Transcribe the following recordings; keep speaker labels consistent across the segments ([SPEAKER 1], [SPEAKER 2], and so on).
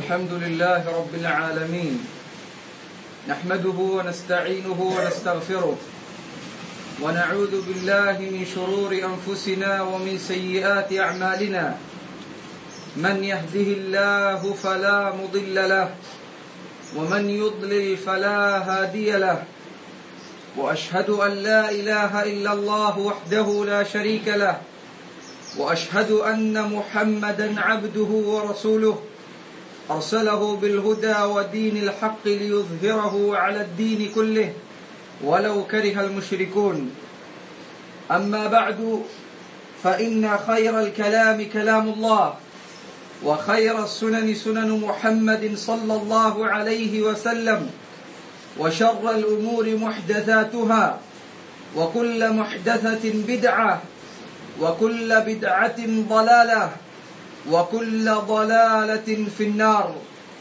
[SPEAKER 1] الحمد لله رب العالمين نحمده ونستعينه ونستغفره ونعوذ بالله من شرور انفسنا ومن سيئات اعمالنا من يهده الله فلا مضل له ومن يضلل فلا هادي له واشهد ان لا اله الا الله وحده لا شريك له واشهد ان محمدا عبده ورسوله ارسله بالهدى ودين الحق ليظهره على الدين كله ولو كره المشركون اما بعد فان خير الكلام كلام الله وخير السنن سنن محمد صلى الله عليه وسلم وشر الامور محدثاتها وكل محدثه بدعه وكل بدعه ضلاله وكل ضلاله في النار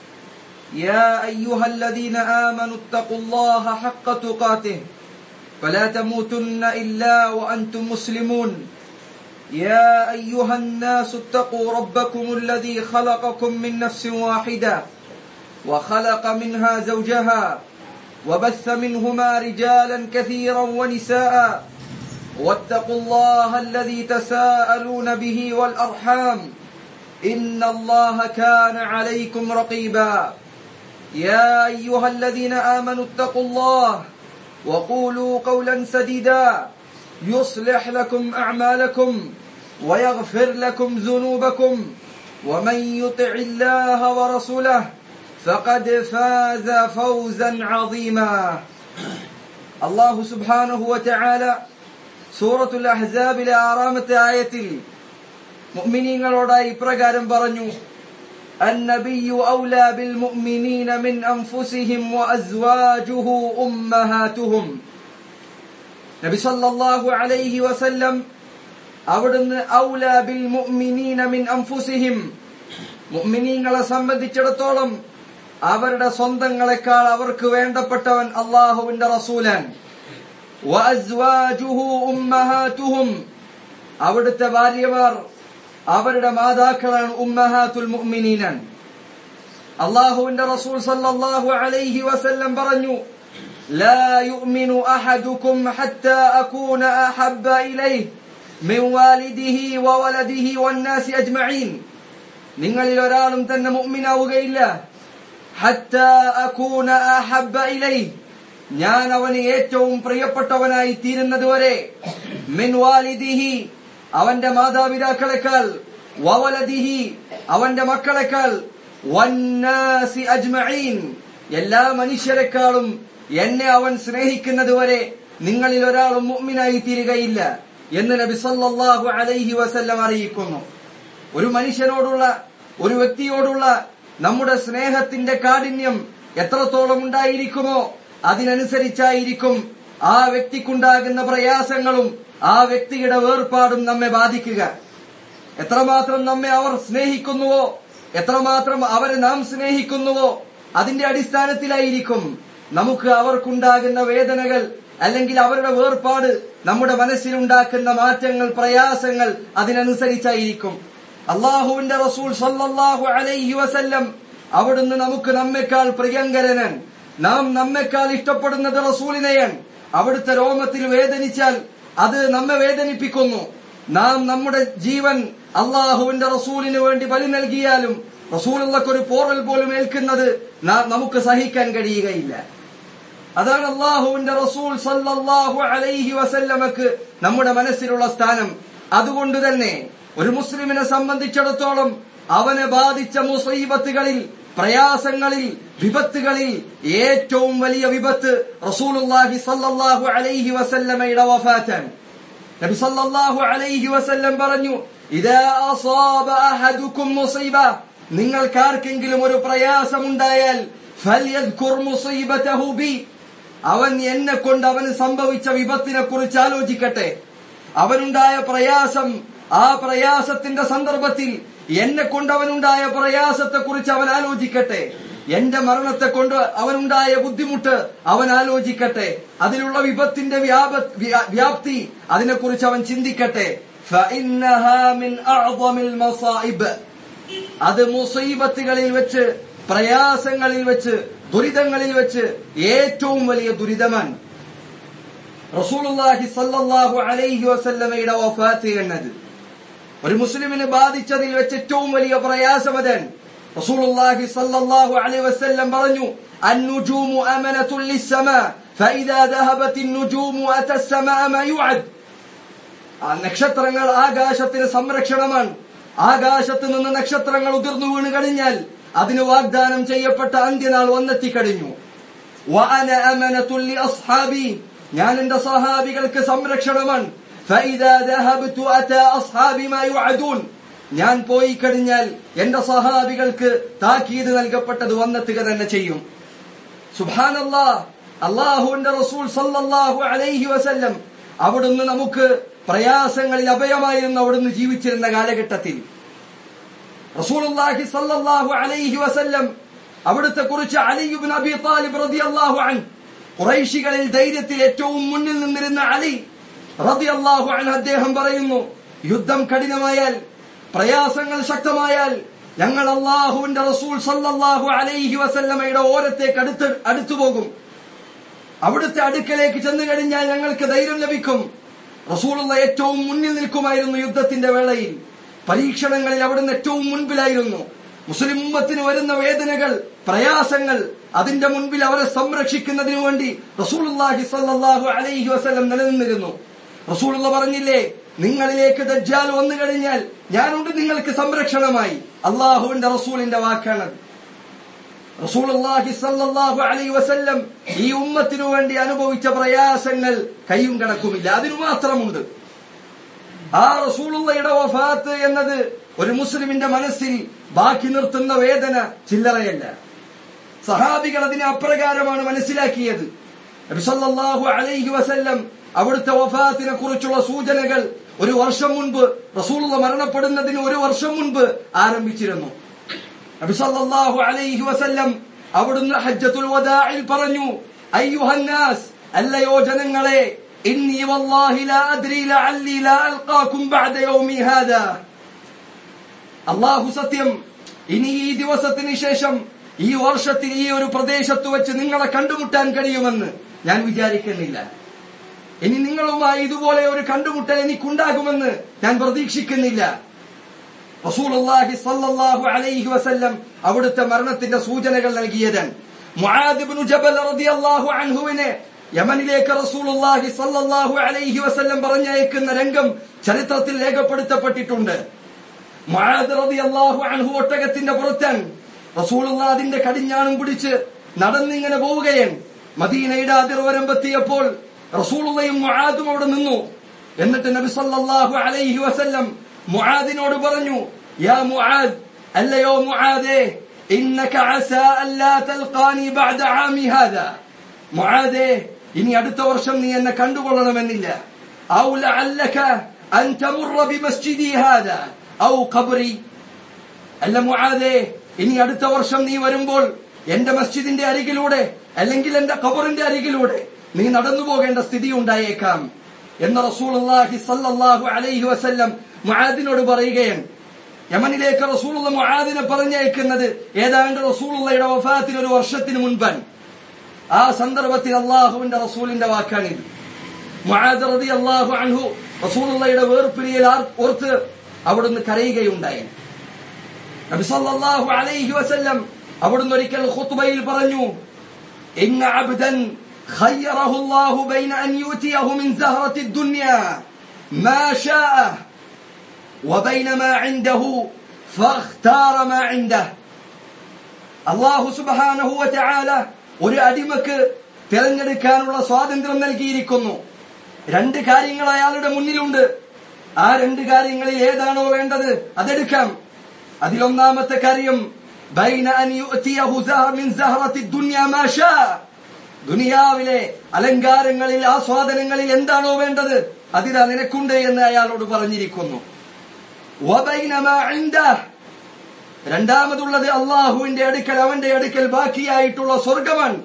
[SPEAKER 1] يا ايها الذين امنوا اتقوا الله حق تقاته فلا تموتن الا وانتم مسلمون يا ايها الناس اتقوا ربكم الذي خلقكم من نفس واحده وخلق منها زوجها وبث منهما رجالا كثيرا ونساء واتقوا الله الذي تساءلون به والارحام ان الله كان عليكم رقيبا يا ايها الذين امنوا اتقوا الله وقولوا قولا سديدا يصلح لكم اعمالكم ويغفر لكم ذنوبكم ومن يطع الله ورسوله فقد فاز فوزا عظيما الله سبحانه وتعالى സൂറത്തുൽ അഹ്സാബിലെ ആറാമത്തെ ആയത്തിൽ മുഅ്മിനീങ്ങളോടായി ഇപ്രകാരം പറഞ്ഞു النبي أولى بالمؤمنين من أنفسهم وأزواجه أمهاتهم നബി സല്ലല്ലാഹു അലൈഹി വസല്ലം അവിടുന്ന് ഔല ബിൽ മുഅ്മിനീന മിൻ അൻഫുസിഹിം മുഅ്മിനീങ്ങളെ സംബന്ധിച്ചിടത്തോളം അവരുടെ സ്വന്തങ്ങളെക്കാൾ അവർക്ക് വേണ്ടപ്പെട്ടവൻ അള്ളാഹുവിന്റെ റസൂലാൻ വഅസ്വാജുഹു ഉമ്മഹാതുഹും അവിടുത്തെ ഭാര്യമാർ അവരുടെ മാതാക്കളാണ് ഉമ്മഹാത്തുൽ മുഅ്മിനീനാൻ അള്ളാഹുവിന്റെ റസൂൽ സല്ലല്ലാഹു അലൈഹി വസല്ലം പറഞ്ഞു لا يؤمن أحدكم حتى أكون أحب إليه من والده وولده والناس أجمعين നിങ്ങളിൽ ഒരാളും തന്നെ മുഅ്മിനാവുകയില്ല ഹത്താ അകൂന അഹബ്ബ ഇലൈഹി ഞാൻ അവന് ഏറ്റവും പ്രിയപ്പെട്ടവനായി തീരുന്നതുവരെ മിൻ വാലിദിഹി അവന്റെ മാതാപിതാക്കളെക്കാൾ വവലദിഹി അവന്റെ മക്കളെക്കാൾ വന്നാസി അജ്മഈൻ എല്ലാ മനുഷ്യരെക്കാളും എന്നെ അവൻ സ്നേഹിക്കുന്നതുവരെ നിങ്ങളിൽ ഒരാളും മുഅ്മിനായി തീരുകയില്ല എന്ന് നബി സല്ലല്ലാഹു അലൈഹി വസല്ലം അറിയിക്കുന്നു ഒരു മനുഷ്യനോടുള്ള ഒരു വ്യക്തിയോടുള്ള നമ്മുടെ സ്നേഹത്തിന്റെ കാഠിന്യം എത്രത്തോളം ഉണ്ടായിരിക്കുമോ അതിനനുസരിച്ചായിരിക്കും ആ വ്യക്തിക്കുണ്ടാകുന്ന പ്രയാസങ്ങളും ആ വ്യക്തിയുടെ വേർപാടും നമ്മെ ബാധിക്കുക എത്രമാത്രം നമ്മെ അവർ സ്നേഹിക്കുന്നുവോ എത്രമാത്രം അവരെ നാം സ്നേഹിക്കുന്നുവോ അതിന്റെ അടിസ്ഥാനത്തിലായിരിക്കും നമുക്ക് അവർക്കുണ്ടാകുന്ന വേദനകൾ അല്ലെങ്കിൽ അവരുടെ വേർപാട് നമ്മുടെ മനസ്സിലുണ്ടാക്കുന്ന മാറ്റങ്ങൾ പ്രയാസങ്ങൾ അതിനനുസരിച്ചായിരിക്കും അള്ളാഹുവിന്റെ റസൂൽ സല്ലല്ലാഹു അലൈഹി വസല്ലം അവിടുന്ന് നമുക്ക് നമ്മെക്കാൾ പ്രിയങ്കരനൻ നാം നമ്മെക്കാൾ ഇഷ്ടപ്പെടുന്നത് റസൂലിനെയാണ് അവിടുത്തെ രോമത്തിൽ വേദനിച്ചാൽ അത് നമ്മെ വേദനിപ്പിക്കുന്നു നാം നമ്മുടെ ജീവൻ അള്ളാഹുവിന്റെ റസൂലിന് വേണ്ടി ബലി നൽകിയാലും റസൂലുള്ളക്ക് ഒരു പോറൽ പോലും ഏൽക്കുന്നത് നമുക്ക് സഹിക്കാൻ കഴിയുകയില്ല അതാണ് അള്ളാഹുവിന്റെ റസൂൽ സല്ലല്ലാഹു അലൈഹി വസല്ലമക്ക് നമ്മുടെ മനസ്സിലുള്ള സ്ഥാനം അതുകൊണ്ട് തന്നെ ഒരു മുസ്ലിമിനെ സംബന്ധിച്ചിടത്തോളം അവനെ ബാധിച്ച മുസീബത്തുകളിൽ പ്രയാസങ്ങളിൽ വിപത്തുകളിൽ ഏറ്റവും വലിയ വിപത്ത് റസൂലുള്ളാഹി സല്ലല്ലാഹു അലൈഹി വസല്ലമയുടെ വഫാറ്റാണ് നബി സല്ലല്ലാഹു അലൈഹി വസല്ലം പറഞ്ഞു ഇദാ അസാബ അഹദുക്കും മുസീബ നിങ്ങൾക്കാർക്കെങ്കിലും ഒരു പ്രയാസമുണ്ടായാൽ ഫൽയദ്കുർ മുസീബതഹു ബി അവൻ എന്നെ കൊണ്ട് അവന് സംഭവിച്ച വിപത്തിനെ കുറിച്ച് ആലോചിക്കട്ടെ അവനുണ്ടായ പ്രയാസം ആ പ്രയാസത്തിന്റെ സന്ദർഭത്തിൽ എന്നെ കൊണ്ട് അവനുണ്ടായ പ്രയാസത്തെ കുറിച്ച് അവൻ ആലോചിക്കട്ടെ എന്റെ മരണത്തെ കൊണ്ട് അവനുണ്ടായ ബുദ്ധിമുട്ട് അവൻ ആലോചിക്കട്ടെ അതിലുള്ള വിപത്തിന്റെ വ്യാപ വ്യാ- വ്യാപ്തി അതിനെക്കുറിച്ച് അവൻ ചിന്തിക്കട്ടെ فإنها من أعظم المصائب അത് മുസീബത്തുകളിൽ വെച്ച് പ്രയാസങ്ങളിൽ വെച്ച് ദുരിതങ്ങളിൽ വെച്ച് ഏറ്റവും വലിയ ദുരിതമാണ് റസൂലുള്ളാഹി സല്ലല്ലാഹു അലൈഹി വസല്ലമയുടെ വഫാത്ത് എന്നത് ഒരു മുസ്ലിമിന് ബാധിച്ചതിൽ വെച്ച് ഏറ്റവും വലിയ പ്രയാസം അതാണ് റസൂലുള്ളാഹി സല്ലല്ലാഹു അലൈഹി വസല്ലം പറഞ്ഞു النجوم أمنة للسماء فإذا ذهبت النجوم أتى السماء ما يوعد ആ നക്ഷത്രങ്ങൾ ആകാശത്തിന് സംരക്ഷണമാണ് ആകാശത്ത് നിന്ന് നക്ഷത്രങ്ങൾ ഉതിർന്നു വീണ് കഴിഞ്ഞാൽ അതിന് വാഗ്ദാനം ചെയ്യപ്പെട്ട അന്ത്യനാൾ വന്നെത്തിക്കഴിഞ്ഞു وأنا أمنة لأصحابي ഞാൻ എന്റെ സഹാബികൾക്ക് സംരക്ഷണമാണ് فإذا ذهبت أتى أصحابي ما يوعدون ഞാൻ പോയി കഴിഞ്ഞാൽ എന്റെ സഹാബികൾക്ക് താക്കീത് നൽകപ്പെട്ടത് വന്നെത്തുക തന്നെ ചെയ്യും സുബാനല്ലാ അള്ളാഹുവിന്റെ റസൂൽ സല്ലല്ലാഹു അലൈഹി വസല്ലം അവിടുന്ന് നമുക്ക് പ്രയാസങ്ങളിൽ അഭയമായിരുന്നു അവിടുന്ന് ജീവിച്ചിരുന്ന കാലഘട്ടത്തിൽ റസൂലുള്ളാഹി സല്ലല്ലാഹു അലൈഹി വസല്ലം അവിടുത്തെ കുറിച്ച് അലിയുബിൻ അബി താലിബ് റളിയല്ലാഹു അൻ ഖുറൈശികളിൽ ധൈര്യത്തിൽ ഏറ്റവും മുന്നിൽ നിന്നിരുന്ന അലി റളിയല്ലാഹു അൻ അദ്ദേഹം പറയുന്നു യുദ്ധം കഠിനമായാൽ പ്രയാസങ്ങൾ ശക്തമായാൽ ഞങ്ങൾ അള്ളാഹുവിന്റെ റസൂൽ സല്ലല്ലാഹു അലൈഹി വസല്ലമയുടെ ഓരത്തേക്ക് അടുത്ത് അടുത്തു പോകും അവിടുത്തെ അടുക്കലേക്ക് ചെന്നു കഴിഞ്ഞാൽ ഞങ്ങൾക്ക് ധൈര്യം ലഭിക്കും റസൂലുള്ള ഏറ്റവും മുന്നിൽ നിൽക്കുമായിരുന്നു യുദ്ധത്തിന്റെ വേളയിൽ പരീക്ഷണങ്ങളിൽ അവിടുന്ന് ഏറ്റവും മുൻപിലായിരുന്നു മുസ്ലിം ഉമ്മത്തിന് വരുന്ന വേദനകൾ പ്രയാസങ്ങൾ അതിന്റെ മുൻപിൽ അവരെ സംരക്ഷിക്കുന്നതിനു വേണ്ടി റസൂലുള്ളാഹി സല്ലല്ലാഹു അലൈഹി വസല്ലം നിലനിന്നിരുന്നു റസൂലുള്ള പറഞ്ഞില്ലേ നിങ്ങളിലേക്ക് ദജ്ജാൽ വന്നു കഴിഞ്ഞാൽ ഞാനുണ്ട് നിങ്ങൾക്ക് സംരക്ഷണമായി അള്ളാഹുവിന്റെ റസൂലിന്റെ വാക്കാണത് റസൂലുള്ളാഹി സല്ലല്ലാഹു അലൈഹി വസല്ലം ഈ ഉമ്മത്തിനു വേണ്ടി അനുഭവിച്ച പ്രയാസങ്ങൾ കയ്യും കണക്കുമില്ല അതിനു മാത്രമുണ്ട് ആ റസൂലുള്ളയുടെ വഫാത്ത് എന്നത് ഒരു മുസ്ലിമിന്റെ മനസ്സിൽ ബാക്കി നിർത്തുന്ന വേദന ചില്ലറയല്ല സഹാബികൾ അതിനെ അപ്രകാരമാണ് മനസ്സിലാക്കിയത് നബി സല്ലല്ലാഹു അലൈഹി വസല്ലം അവിടുത്തെ വഫാത്തിനെ കുറിച്ചുള്ള സൂചനകൾ ഒരു വർഷം മുൻപ് റസൂലുള്ള മരണപ്പെടുന്നതിന് ഒരു വർഷം മുൻപ് ആരംഭിച്ചിരുന്നു നബി സല്ലല്ലാഹു അലൈഹി വസല്ലം അവിടുന്ന് ഹജ്ജത്തുൽ വദാഇൽ പറഞ്ഞു അയ്യുഹന്നാസ് അല്ലയോ ജനങ്ങളെ ഇന്നി വല്ലാഹി ലാ അദ്രി ലഅല്ലി ലാ അൽഖാകും ബഅദ യൗമി ഹാദാ അല്ലാഹു സത്യം ഇനി ഈ ദിവസത്തിന് ശേഷം ഈ വർഷത്തിൽ ഈ ഒരു പ്രദേശത്ത് വെച്ച് നിങ്ങളെ കണ്ടുമുട്ടാൻ കഴിയുമെന്ന് ഞാൻ വിചാരിക്കുന്നില്ല ഇനി നിങ്ങളുമായി ഇതുപോലെ ഒരു കണ്ടുമുട്ടൽ എനിക്കുണ്ടാകുമെന്ന് ഞാൻ പ്രതീക്ഷിക്കുന്നില്ല റസൂലുള്ളാഹി സല്ലല്ലാഹു അലൈഹി വസല്ലം അവിടുത്തെ മരണത്തിന്റെ സൂചനകൾ നൽകിയതാണ് മുആദ് ഇബ്നു ജബൽ റളിയല്ലാഹു അൻഹുവിനെ യമനിലേക്ക് റസൂലുള്ളാഹി സല്ലല്ലാഹു അലൈഹി വസല്ലം പറഞ്ഞയക്കുന്ന രംഗം ചരിത്രത്തിൽ രേഖപ്പെടുത്തപ്പെട്ടിട്ടുണ്ട് മുആദ് റളിയല്ലാഹു അൻഹു ഒട്ടകത്തിന്റെ പുറത്താണ് റസൂലുള്ള അതിന്റെ കടിഞ്ഞാണും പിടിച്ച് നടന്നിങ്ങനെ പോവുകയാണ് മദീനയുടെ അതിർവരമ്പെത്തിയപ്പോൾ റസൂലുള്ളയും മുആദും അവിടെ നിന്നു എന്നിട്ട് നബി സല്ലല്ലാഹു അലൈഹി വസല്ലം മുആദിനോട് പറഞ്ഞു യാ മുആദ് അല്ലയോ മുആദേ ഇന്നക അസാ അല്ലാ തൽഖാനി ബഅദ ആമി ഹാദാ മുആദേ ഇനി അടുത്ത വർഷം നീ എന്നെ കണ്ടുകൊള്ളണമെന്നില്ല ഔ ലഅല്ലക അൻ തമുറ ബിമസ്ജിദി ഹാദാ ഔ ഖബ്രി അല്ല മുആദേ ഇനി അടുത്ത വർഷം നീ വരുമ്പോൾ എന്റെ മസ്ജിദിന്റെ അരികിലൂടെ അല്ലെങ്കിൽ എന്റെ ഖബറിന്റെ അരികിലൂടെ നീ നടന്നു പോകേണ്ട സ്ഥിതി ഉണ്ടായേക്കാം എന്ന് റസൂലുള്ളാഹി സല്ലല്ലാഹു അലൈഹി വസല്ലം മുആദിനോട് പറയുകയാണ് യമനിലേക്ക് റസൂലുള്ള മുആദിനെ പറഞ്ഞയക്കുന്നത് ഏതാണ്ട് റസൂലുള്ളയുടെ വഫാത്തിന് ഒരു വർഷത്തിന് മുൻപാണ് ആ സന്ദർഭത്തിൽ അള്ളാഹുവിന്റെ റസൂലിന്റെ വാക്കാണിത് മുആദ് റളിയല്ലാഹു അൻഹു റസൂലുള്ളയുടെ വേർപിരിയൽ ഓർത്ത് അവിടുന്ന് കരയുകയുണ്ടായി നബി സല്ലല്ലാഹു അലൈഹി വസല്ലം അവിടുന്ന് ഒരിക്കൽ ഖുത്ബയിൽ പറഞ്ഞു ഇന്ന അബ്ദൻ خيره الله بين أن يؤتيه من زهرة الدنيا ما شاء وبين ما عنده فاختار ما عنده അള്ളാഹു സുബാനഹു വചാല ഒരു അടിമക്ക് തിരഞ്ഞെടുക്കാനുള്ള സ്വാതന്ത്ര്യം നൽകിയിരിക്കുന്നു രണ്ട് കാര്യങ്ങൾ അയാളുടെ മുന്നിലുണ്ട് ആ രണ്ട് കാര്യങ്ങളിൽ ഏതാണോ വേണ്ടത് അതെടുക്കാം അതിലൊന്നാമത്തെ കാര്യം ബൈന അൻ യുഅ്തിയഹു സഹ മിൻ സഹറത്തി ദുനിയ മാ ഷാ ദുനിയാവിലെ അലങ്കാരങ്ങളിൽ ആസ്വാദനങ്ങളിൽ എന്താണോ വേണ്ടത് അതിതാ നിനക്കുണ്ട് എന്ന് അയാളോട് പറഞ്ഞിരിക്കുന്നു വബൈന മാ ഇൻദഹ് രണ്ടാമതുള്ളത് അള്ളാഹുവിന്റെ അടുക്കൽ അവന്റെ അടുക്കൽ ബാക്കിയായിട്ടുള്ള സ്വർഗമാണ്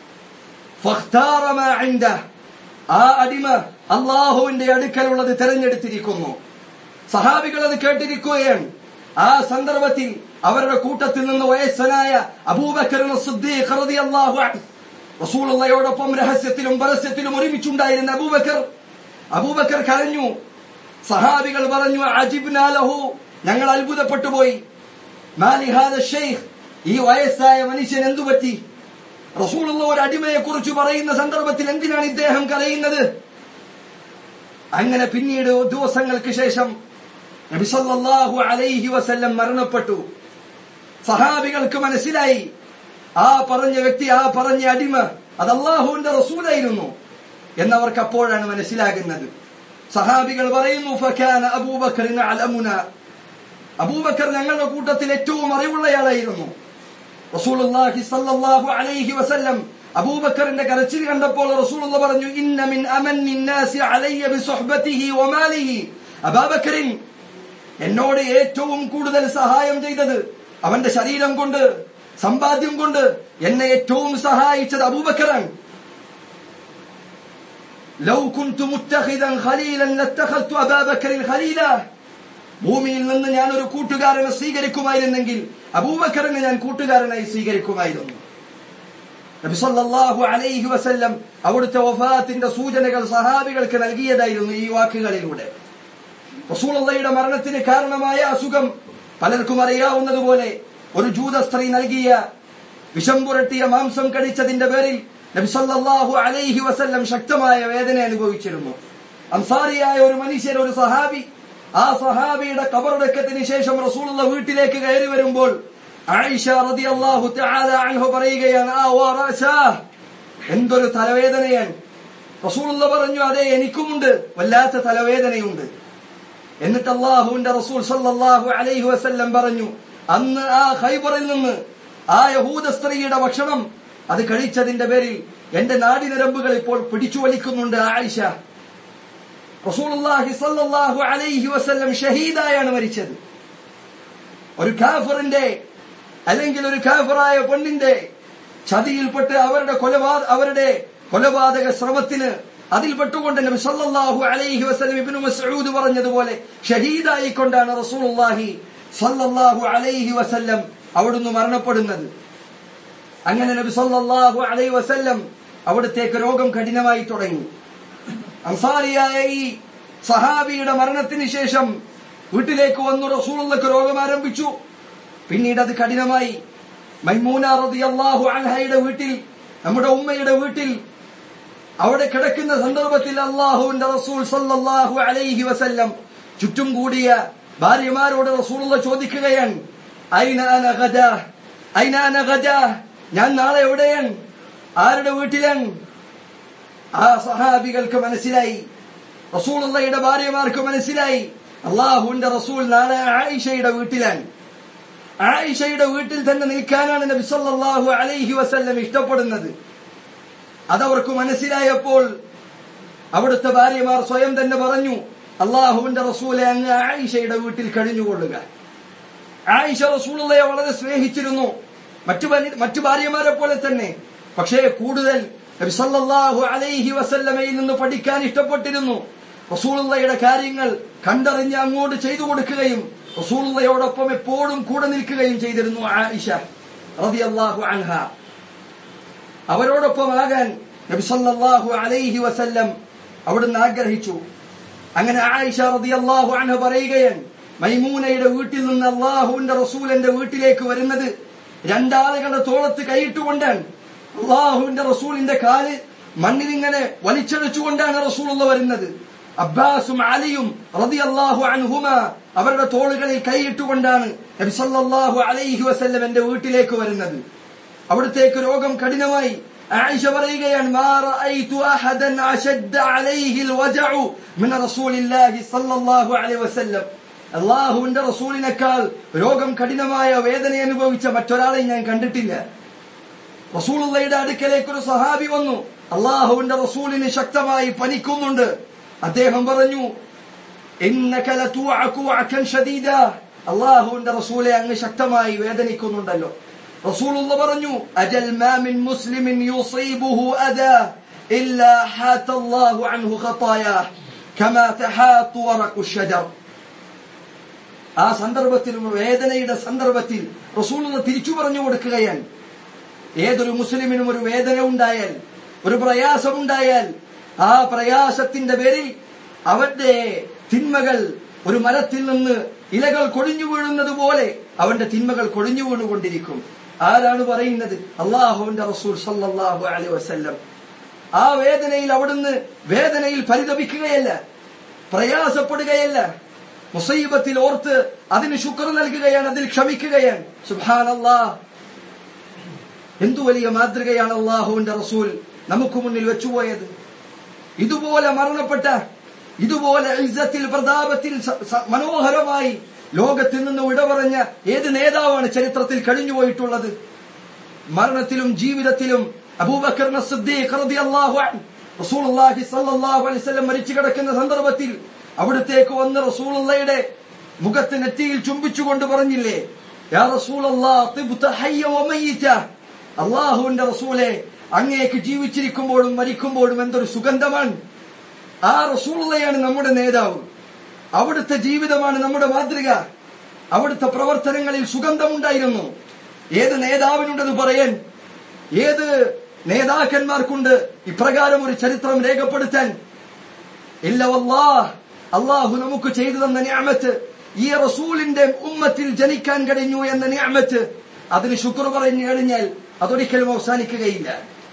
[SPEAKER 1] ഫഖ്താറ മാ ഇൻദഹ് ആ അടിമ അള്ളാഹുവിന്റെ അടുക്കലുള്ളത് തെരഞ്ഞെടുത്തിരിക്കുന്നു സഹാബികൾ അത് കേട്ടിരിക്കുകയാണ് ആ സന്ദർഭത്തിൽ അവരുടെ കൂട്ടത്തിൽ നിന്ന് വയസ്സനായ അബൂബക്കർ സിദ്ദീഖ് റളിയല്ലാഹു അൻഹു റസൂലുള്ളയോടൊപ്പം രഹസ്യത്തിലും പരസ്യത്തിലും ഒരുമിച്ചുണ്ടായിരുന്ന അബൂബക്കർ അബൂബക്കർ കരഞ്ഞു സഹാബികൾ പറഞ്ഞു അജിബ്നാ ലഹു ഞങ്ങൾ അത്ഭുതപ്പെട്ടു പോയി മാലിഹാദ ഷെയ്ഖ് ഈ വയസ്സായ മനുഷ്യൻ എന്തു പറ്റി റസൂലുള്ള ഒരു അടിമയെ കുറിച്ച് പറയുന്ന സന്ദർഭത്തിൽ എന്തിനാണ് ഇദ്ദേഹം കരയുന്നത് അങ്ങനെ പിന്നീട് ദിവസങ്ങൾക്ക് ശേഷം നബി സല്ലല്ലാഹു അലൈഹി വസല്ലം മരണപ്പെട്ടു സഹാബികൾക്ക് മനസ്സിലായി ആ പറഞ്ഞ വ്യക്തി ആ പറഞ്ഞ അടിമ അത് അള്ളാഹുവിന്റെ റസൂലായിരുന്നു എന്നവർക്ക് അപ്പോഴാണ് മനസ്സിലാകുന്നത് സഹാബികൾ പറയുന്നു ഫക്കാന അബൂബക്കറിന് അലമുന അബൂബക്കർ ഞങ്ങളുടെ കൂട്ടത്തിൽ ഏറ്റവും അറിവുള്ളയാളായിരുന്നു റസൂലുള്ളാഹി സല്ലല്ലാഹു അലൈഹി വസല്ലം അബൂബക്കറിന്റെ കരച്ചിൽ കണ്ടപ്പോൾ റസൂലുള്ള പറഞ്ഞു ഇന്ന മിൻ അമന്നി നാസി അലയ്യ ബിസുഹ്ബതിഹി വമാലിഹി അബൂബക്കറിൻ എന്നോട് ഏറ്റവും കൂടുതൽ സഹായം ചെയ്തത് അവന്റെ ശരീരം കൊണ്ട് സമ്പാദ്യം കൊണ്ട് എന്നെ ഏറ്റവും സഹായിച്ചത് അബൂബക്കറാണ് ലൗ കുന്തു മുത്തഖിദൻ ഖലീലൻ ലത്തഖൽതു അബൂബക്കറിൻ ഖലീല ഭൂമിയിൽ നിന്ന് ഞാൻ ഒരു കൂട്ടുകാരനെ സ്വീകരിക്കുമായിരുന്നെങ്കിൽ അബൂബക്കറിനെ ഞാൻ കൂട്ടുകാരനായി സ്വീകരിക്കുമായിരുന്നു നബി സല്ലല്ലാഹു അലൈഹി വസല്ലം അവിടുത്തെ വഫാത്തിന്റെ സൂചനകൾ സഹാബികൾക്ക് നൽകിയതായിരുന്നു ഈ വാക്കുകളിലൂടെ റസൂലുള്ളയുടെ മരണത്തിന് കാരണമായ അസുഖം പലർക്കും അറിയാവുന്നതുപോലെ ഒരു ജൂത സ്ത്രീ നൽകിയ വിഷം പുരട്ടിയ മാംസം കടിച്ചതിന്റെ പേരിൽ നബി സല്ലല്ലാഹു അലൈഹി വസല്ലം ശക്തമായ വേദന അനുഭവിച്ചിരുന്നു അൻസാരിയായ ഒരു മനുഷ്യൻ ഒരു സഹാബി ആ സഹാബിയുടെ കബറടക്കത്തിന് ശേഷം റസൂലുള്ള വീട്ടിലേക്ക് കയറി വരുമ്പോൾ ആയിഷ റളിയല്ലാഹു തആല അൻഹു പറയുകയാണ് ആ വാ റഅസാ എന്തൊരു തലവേദനയാണ് റസൂലുള്ള പറഞ്ഞു അതെ എനിക്കുമുണ്ട് വല്ലാത്ത തലവേദനയുണ്ട് എന്നിട്ട് അള്ളാഹുവിന്റെ റസൂൽ സല്ലല്ലാഹു അലൈഹി വസല്ലം പറഞ്ഞു അന്ന് ആ ഖൈബറിൽ നിന്ന് ആ യഹൂദ സ്ത്രീയുടെ ഭക്ഷണം അത് കഴിച്ചതിന്റെ പേരിൽ എന്റെ നാടിനരമ്പുകൾ ഇപ്പോൾ പിടിച്ചു വലിക്കുന്നുണ്ട് ആയിഷ റസൂലുള്ളാഹി സല്ലല്ലാഹു അലൈഹി വസല്ലം ഷഹീദായാണ് മരിച്ചത് ഒരു കാഫറിന്റെ അല്ലെങ്കിൽ ഒരു കാഫറായ പെണ്ണിന്റെ ചതിയിൽപ്പെട്ട് അവരുടെ കൊലപാത അവരുടെ കൊലപാതക ശ്രമത്തിന് അതിൽപ്പെട്ടുകൊണ്ട് നബി സല്ലല്ലാഹു അലൈഹി വസല്ലം ഇബ്നു മസ്ഊദ് പറഞ്ഞതുപോലെ ഷഹീദായിക്കൊണ്ടാണ് റസൂലുള്ളാഹി സല്ലല്ലാഹു അലൈഹി വസല്ലം അവിടുന്ന് മരണപ്പെടുന്നത് അങ്ങനെ നബി സല്ലല്ലാഹു അലൈഹി വസല്ലം അവിടത്തേക്ക് രോഗം കഠിനമായി തുടങ്ങി അൻസാരിയായ ഈ സഹാബിയുടെ മരണത്തിന് ശേഷം വീട്ടിലേക്ക് വന്നു റസൂലുള്ളക്ക് രോഗം ആരംഭിച്ചു പിന്നീട് അത് കഠിനമായി മൈമൂന റളിയല്ലാഹു അൻഹയുടെ വീട്ടിൽ നമ്മുടെ ഉമ്മയുടെ വീട്ടിൽ അവിടെ കിടക്കുന്ന സന്ദർഭത്തിൽ അള്ളാഹുവിന്റെ റസൂൽ സല്ലല്ലാഹു അലൈഹി വസല്ലം ചുറ്റും കൂടിയ ഭാര്യമാരോട് റസൂലുള്ള ചോദിക്കുകയാണ് അയിന അന ഗദാ അയിന അന ഗദാ ഞാൻ നാളെ എവിടെയാണ് ആരുടെ വീട്ടിലാണ് ആ സഹാബികൾക്ക് മനസ്സിലായി റസൂലുള്ളയുടെ ഭാര്യമാർക്ക് മനസ്സിലായി അള്ളാഹുവിന്റെ റസൂൽ നാളെ ആയിഷയുടെ വീട്ടിലാണ് ആയിഷയുടെ വീട്ടിൽ തന്നെ നിൽക്കാനാണ് നബി സല്ലല്ലാഹു അലൈഹി വസല്ലം ഇഷ്ടപ്പെടുന്നത് അതവർക്ക് മനസ്സിലായപ്പോൾ അവിടുത്തെ ഭാര്യമാർ സ്വയം തന്നെ പറഞ്ഞു അള്ളാഹുവിന്റെ റസൂലെ അങ്ങ് ആയിഷയുടെ വീട്ടിൽ കഴിഞ്ഞുകൊള്ളുക ആയിഷ റസൂലുള്ളയെ വളരെ സ്നേഹിച്ചിരുന്നു മറ്റു ഭാര്യ- മറ്റു ഭാര്യമാരെ പോലെ തന്നെ പക്ഷേ കൂടുതൽ നബി സല്ലല്ലാഹു അലൈഹി വസല്ലമയിൽ നിന്ന് പഠിക്കാൻ ഇഷ്ടപ്പെട്ടിരുന്നു റസൂലുള്ളയുടെ കാര്യങ്ങൾ കണ്ടറിഞ്ഞ് അങ്ങോട്ട് ചെയ്തു കൊടുക്കുകയും റസൂലുള്ളയോടൊപ്പം എപ്പോഴും കൂടെ നിൽക്കുകയും ചെയ്തിരുന്നു ആയിഷ റളിയല്ലാഹു അൻഹ അവരോടൊപ്പമാകാൻ നബി സല്ലല്ലാഹു അലൈഹി വസല്ലം അവിടുന്ന് ആഗ്രഹിച്ചു അങ്ങനെ ആയിഷ റളിയല്ലാഹു അൻഹ പറയുകയാണ് മൈമൂനയുടെ വീട്ടിൽ നിന്ന് അള്ളാഹുവിന്റെ റസൂലിന്റെ വീട്ടിലേക്ക് വരുന്നത് രണ്ടാളുകളുടെ തോളത്ത് കൈയിട്ടുകൊണ്ടാണ് അള്ളാഹുവിന്റെ റസൂലിന്റെ കാല് മണ്ണിലിങ്ങനെ വലിച്ചെടുച്ചുകൊണ്ടാണ് റസൂലുള്ള വരുന്നത് അബ്ബാസും അലിയും റളിയല്ലാഹു അൻഹുമ അവരുടെ തോളുകളിൽ കൈയിട്ടുകൊണ്ടാണ് നബി സല്ലല്ലാഹു അലൈഹി വസല്ലം എന്റെ വീട്ടിലേക്ക് വരുന്നത് അവിടത്തേക്ക് രോഗം കഠിനമായി ആയിഷ പറയുകയാണ് മാ റഅയ്തു അഹദൻ അശദ്ദ അലൈഹി الوجع من رسول الله صلى الله عليه وسلم അള്ളാഹുവിന്റെ റസൂലിനേക്കാൾ രോഗം കഠിനമായ വേദന അനുഭവിച്ച മറ്റൊരാളെ ഞാൻ കണ്ടിട്ടില്ല റസൂലുള്ളയുടെ അടുക്കലേക്ക് ഒരു സഹാബി വന്നു അള്ളാഹുവിന്റെ റസൂലിന് ശക്തമായി പനിക്കുന്നുണ്ട് അദ്ദേഹം പറഞ്ഞു ഇന്നക ലതൂഅകു വഅകൻ ഷദീദ അള്ളാഹുവിന്റെ റസൂലെ അങ്ങ് ശക്തമായി വേദനിക്കുന്നുണ്ടല്ലോ റസൂലുള്ള പറഞ്ഞു അജൽ മാ മിൻ മുസ്ലിമിൻ യുസീബുഹു അദാ ഇല്ലാ ഹാത അല്ലാഹു അൻഹു ഖതായാ കമാ തഹാത്തു വറഖു الشجر ആ സന്ദർഭത്തിലും വേദനയുടെ സന്ദർഭത്തിൽ റസൂലുള്ള തിരിച്ചു പറഞ്ഞു കൊടുക്കുകയാണ് ഏതൊരു മുസ്ലിമിനും ഒരു വേദന ഉണ്ടായാൽ ഒരു പ്രയാസമുണ്ടായാൽ ആ പ്രയാസത്തിന്റെ പേരിൽ അവന്റെ തിന്മകൾ ഒരു മരത്തിൽ നിന്ന് ഇലകൾ കൊഴിഞ്ഞു വീഴുന്നത് പോലെ അവന്റെ തിന്മകൾ കൊഴിഞ്ഞു വീണുകൊണ്ടിരിക്കും ആരാണ് പറയുന്നത് അള്ളാഹുവിന്റെ റസൂൽ സല്ലല്ലാഹു അലൈഹി വസല്ലം ആ വേദനയിൽ അവിടുന്ന് വേദനയിൽ പരിതപിക്കുകയല്ല പ്രയാസപ്പെടുകയല്ല മുസൈബത്തിൽ ഓർത്ത് അതിന് ശുക്ർ നൽകുകയാണ് അതിൽ ക്ഷമിക്കുകയാണ് സുബാനല്ലാ എന്തു വലിയ മാതൃകയാണ് അള്ളാഹുവിന്റെ റസൂൽ നമുക്ക് മുന്നിൽ വെച്ചുപോയത് ഇതുപോലെ മരണപ്പെട്ട ഇതുപോലെ ഇസ്സത്തിൽ പ്രതാപത്തിൽ സ- സ- മനോഹരമായി ലോകത്തിൽ നിന്ന് വിടപറഞ്ഞ ഏത് നേതാവാണ് ചരിത്രത്തിൽ കഴിഞ്ഞുപോയിട്ടുള്ളത് മരണത്തിലും ജീവിതത്തിലും അബൂബക്കർ റസൂലുള്ളാഹി സ്വല്ലല്ലാഹു അലൈഹി വസല്ലം മരിച്ചു കിടക്കുന്ന സന്ദർഭത്തിൽ അവിടത്തേക്ക് വന്ന് റസൂലുള്ളയുടെ മുഖത്ത് നെറ്റിയിൽ ചുംബിച്ചുകൊണ്ട് പറഞ്ഞില്ലേ യാ റസൂലല്ലാഹ് തിബ്ത ഹയ്യ വമയ്യിത അള്ളാഹുവിന്റെ റസൂലെ അങ്ങേക്ക് ജീവിച്ചിരിക്കുമ്പോഴും മരിക്കുമ്പോഴും എന്തൊരു സുഗന്ധമാണ് ആ റസൂലുള്ളയാണ് നമ്മുടെ നേതാവ് അവിടുത്തെ ജീവിതമാണ് നമ്മുടെ മാതൃക അവിടുത്തെ പ്രവർത്തനങ്ങളിൽ സുഗന്ധമുണ്ടായിരുന്നു ഏത് നേതാവിനുണ്ടെന്ന് പറയാൻ ഏത് നേതാക്കന്മാർക്കുണ്ട് ഇപ്രകാരം ഒരു ചരിത്രം രേഖപ്പെടുത്താൻ ഇല്ല വല്ലാഹ് അള്ളാഹു നമുക്ക് ചെയ്തു തന്ന നിയമത്ത് ഈ റസൂലിന്റെ ഉമ്മത്തിൽ ജനിക്കാൻ കഴിഞ്ഞു എന്ന നിയമത്ത് അതിന് ശുക്ർ പറഞ്ഞു കഴിഞ്ഞാൽ അതൊരിക്കലും അവസാനിക്കുകയില്ല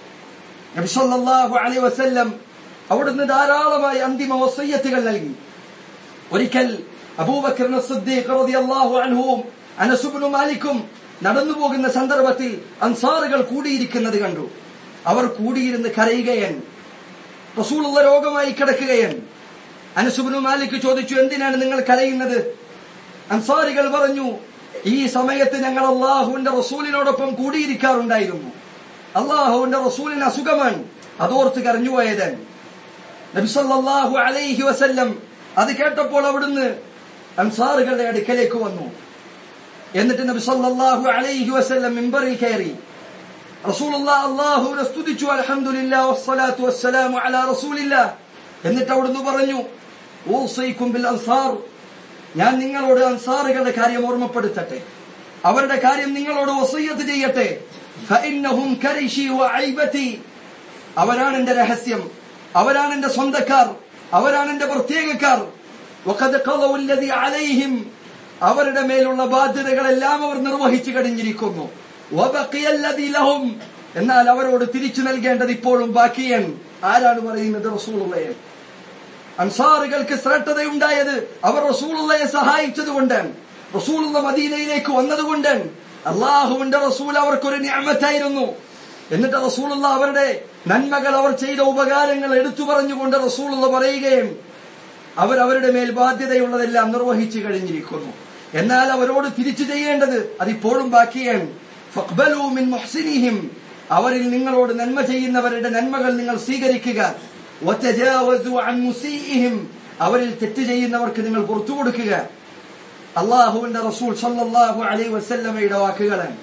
[SPEAKER 1] നബി സല്ലല്ലാഹു അലൈഹി വസല്ലം അവിടുന്ന് ധാരാളമായി അന്തിമ വസയ്യത്തുകൾ നൽകി ഒരിക്കൽ അബൂബക്കർ സിദ്ദീഖ് റളിയല്ലാഹു അൻഹുവും അനസ് ഇബ്നു മാലിക്കും നടന്നു പോകുന്ന സന്ദർഭത്തിൽ അൻസാറുകൾ കൂടിയിരിക്കുന്നത് കണ്ടു അവർ കൂടിയിരുന്ന് കരയുകയാണ് റസൂലുള്ള രോഗമായി കിടക്കുകയാണ് അനസ് ഇബ്നു മാലിക് ചോദിച്ചു എന്തിനാണ് നിങ്ങൾ കരയുന്നത് അൻസാരികൾ പറഞ്ഞു ഈ സമയത്ത് ഞങ്ങൾ അള്ളാഹുവിന്റെ റസൂലിനോടൊപ്പം കൂടിയിരിക്കാറുണ്ടായിരുന്നു അള്ളാഹുവിന്റെ റസൂലിന് അസുഖമാണ് അതോർത്ത് കരഞ്ഞുപോയതാണ് നബി സല്ലല്ലാഹു അലൈഹി വസല്ലം അത് കേട്ടപ്പോൾ അവിടുന്ന് അൻസാറുകളുടെ അടുക്കലേക്ക് വന്നു എന്നിട്ട് നബി സല്ലല്ലാഹു അലൈഹി വസല്ലം മിമ്പറിൽ കയറി റസൂലുള്ള അള്ളാഹുവിനെ സ്തുതിച്ചു അൽഹംദുലില്ലാ വസ്സലാത്തു വസ്സലാമു അലാ റസൂലില്ലാ എന്നിട്ട് അവിടുന്ന് പറഞ്ഞു ഊസൈക്കും ബിൽ അൻസാർ ഞാൻ നിങ്ങളോട് അൻസാറുകളുടെ കാര്യം ഓർമ്മപ്പെടുത്തട്ടെ അവരുടെ കാര്യം നിങ്ങളോട് വസയ്യത്ത് ചെയ്യട്ടെ ഫഇന്നഹും കരിശി വഐബതി അവരാണ് എന്റെ രഹസ്യം അവരാണ് എന്റെ സ്വന്തക്കാർ അവരാണ് എന്റെ പ്രത്യേകക്കാർ വഖദ് ഖളവു അല്ലദി അലൈഹിം അവരുടെ മേലുള്ള ബാധ്യതകളെല്ലാം അവർ നിർവഹിച്ചു കഴിഞ്ഞിരിക്കുന്നു വബഖിയ അല്ലദി ലഹും എന്നാൽ അവരോട് തിരിച്ചു നൽകേണ്ടത് ഇപ്പോഴും ബാക്കിയാണ് ആരാണ് പറയുന്നത് റസൂലുള്ളയെ അൻസാറുകൾക്ക് ശ്രേഷ്ഠതയുണ്ടായത് അവർ റസൂലുള്ളയെ സഹായിച്ചതുകൊണ്ടാണ് റസൂലുള്ള മദീനയിലേക്ക് വന്നതുകൊണ്ടാണ് അള്ളാഹുവിന്റെ റസൂൽ അവർക്കൊരു ഞാമത്തായിരുന്നു എന്നിട്ട് റസൂലുള്ള അവരുടെ നന്മകൾ അവർ ചെയ്ത ഉപകാരങ്ങൾ എടുത്തു പറഞ്ഞുകൊണ്ട് റസൂലുള്ള പറയുകയും അവർ അവരുടെ മേൽ ബാധ്യതയുള്ളതെല്ലാം നിർവഹിച്ചു കഴിഞ്ഞിരിക്കുന്നു എന്നാൽ അവരോട് തിരിച്ചു ചെയ്യേണ്ടത് അതിപ്പോഴും ബാക്കിയാണ് ഫഖ്ബലൂ മിൻ മുഹ്സിനിഹിം അവരിൽ നിങ്ങളോട് നന്മ ചെയ്യുന്നവരുടെ നന്മകൾ നിങ്ങൾ സ്വീകരിക്കുക വതജാവസു അൻ മുസീഇഹിം അവരിൽ തെറ്റ് ചെയ്യുന്നവർക്ക് നിങ്ങൾ പുറത്തു കൊടുക്കുക അള്ളാഹുവിന്റെ റസൂൽ സല്ലല്ലാഹു അലൈഹി വസല്ലമയുടെ വാക്കുകളാണ്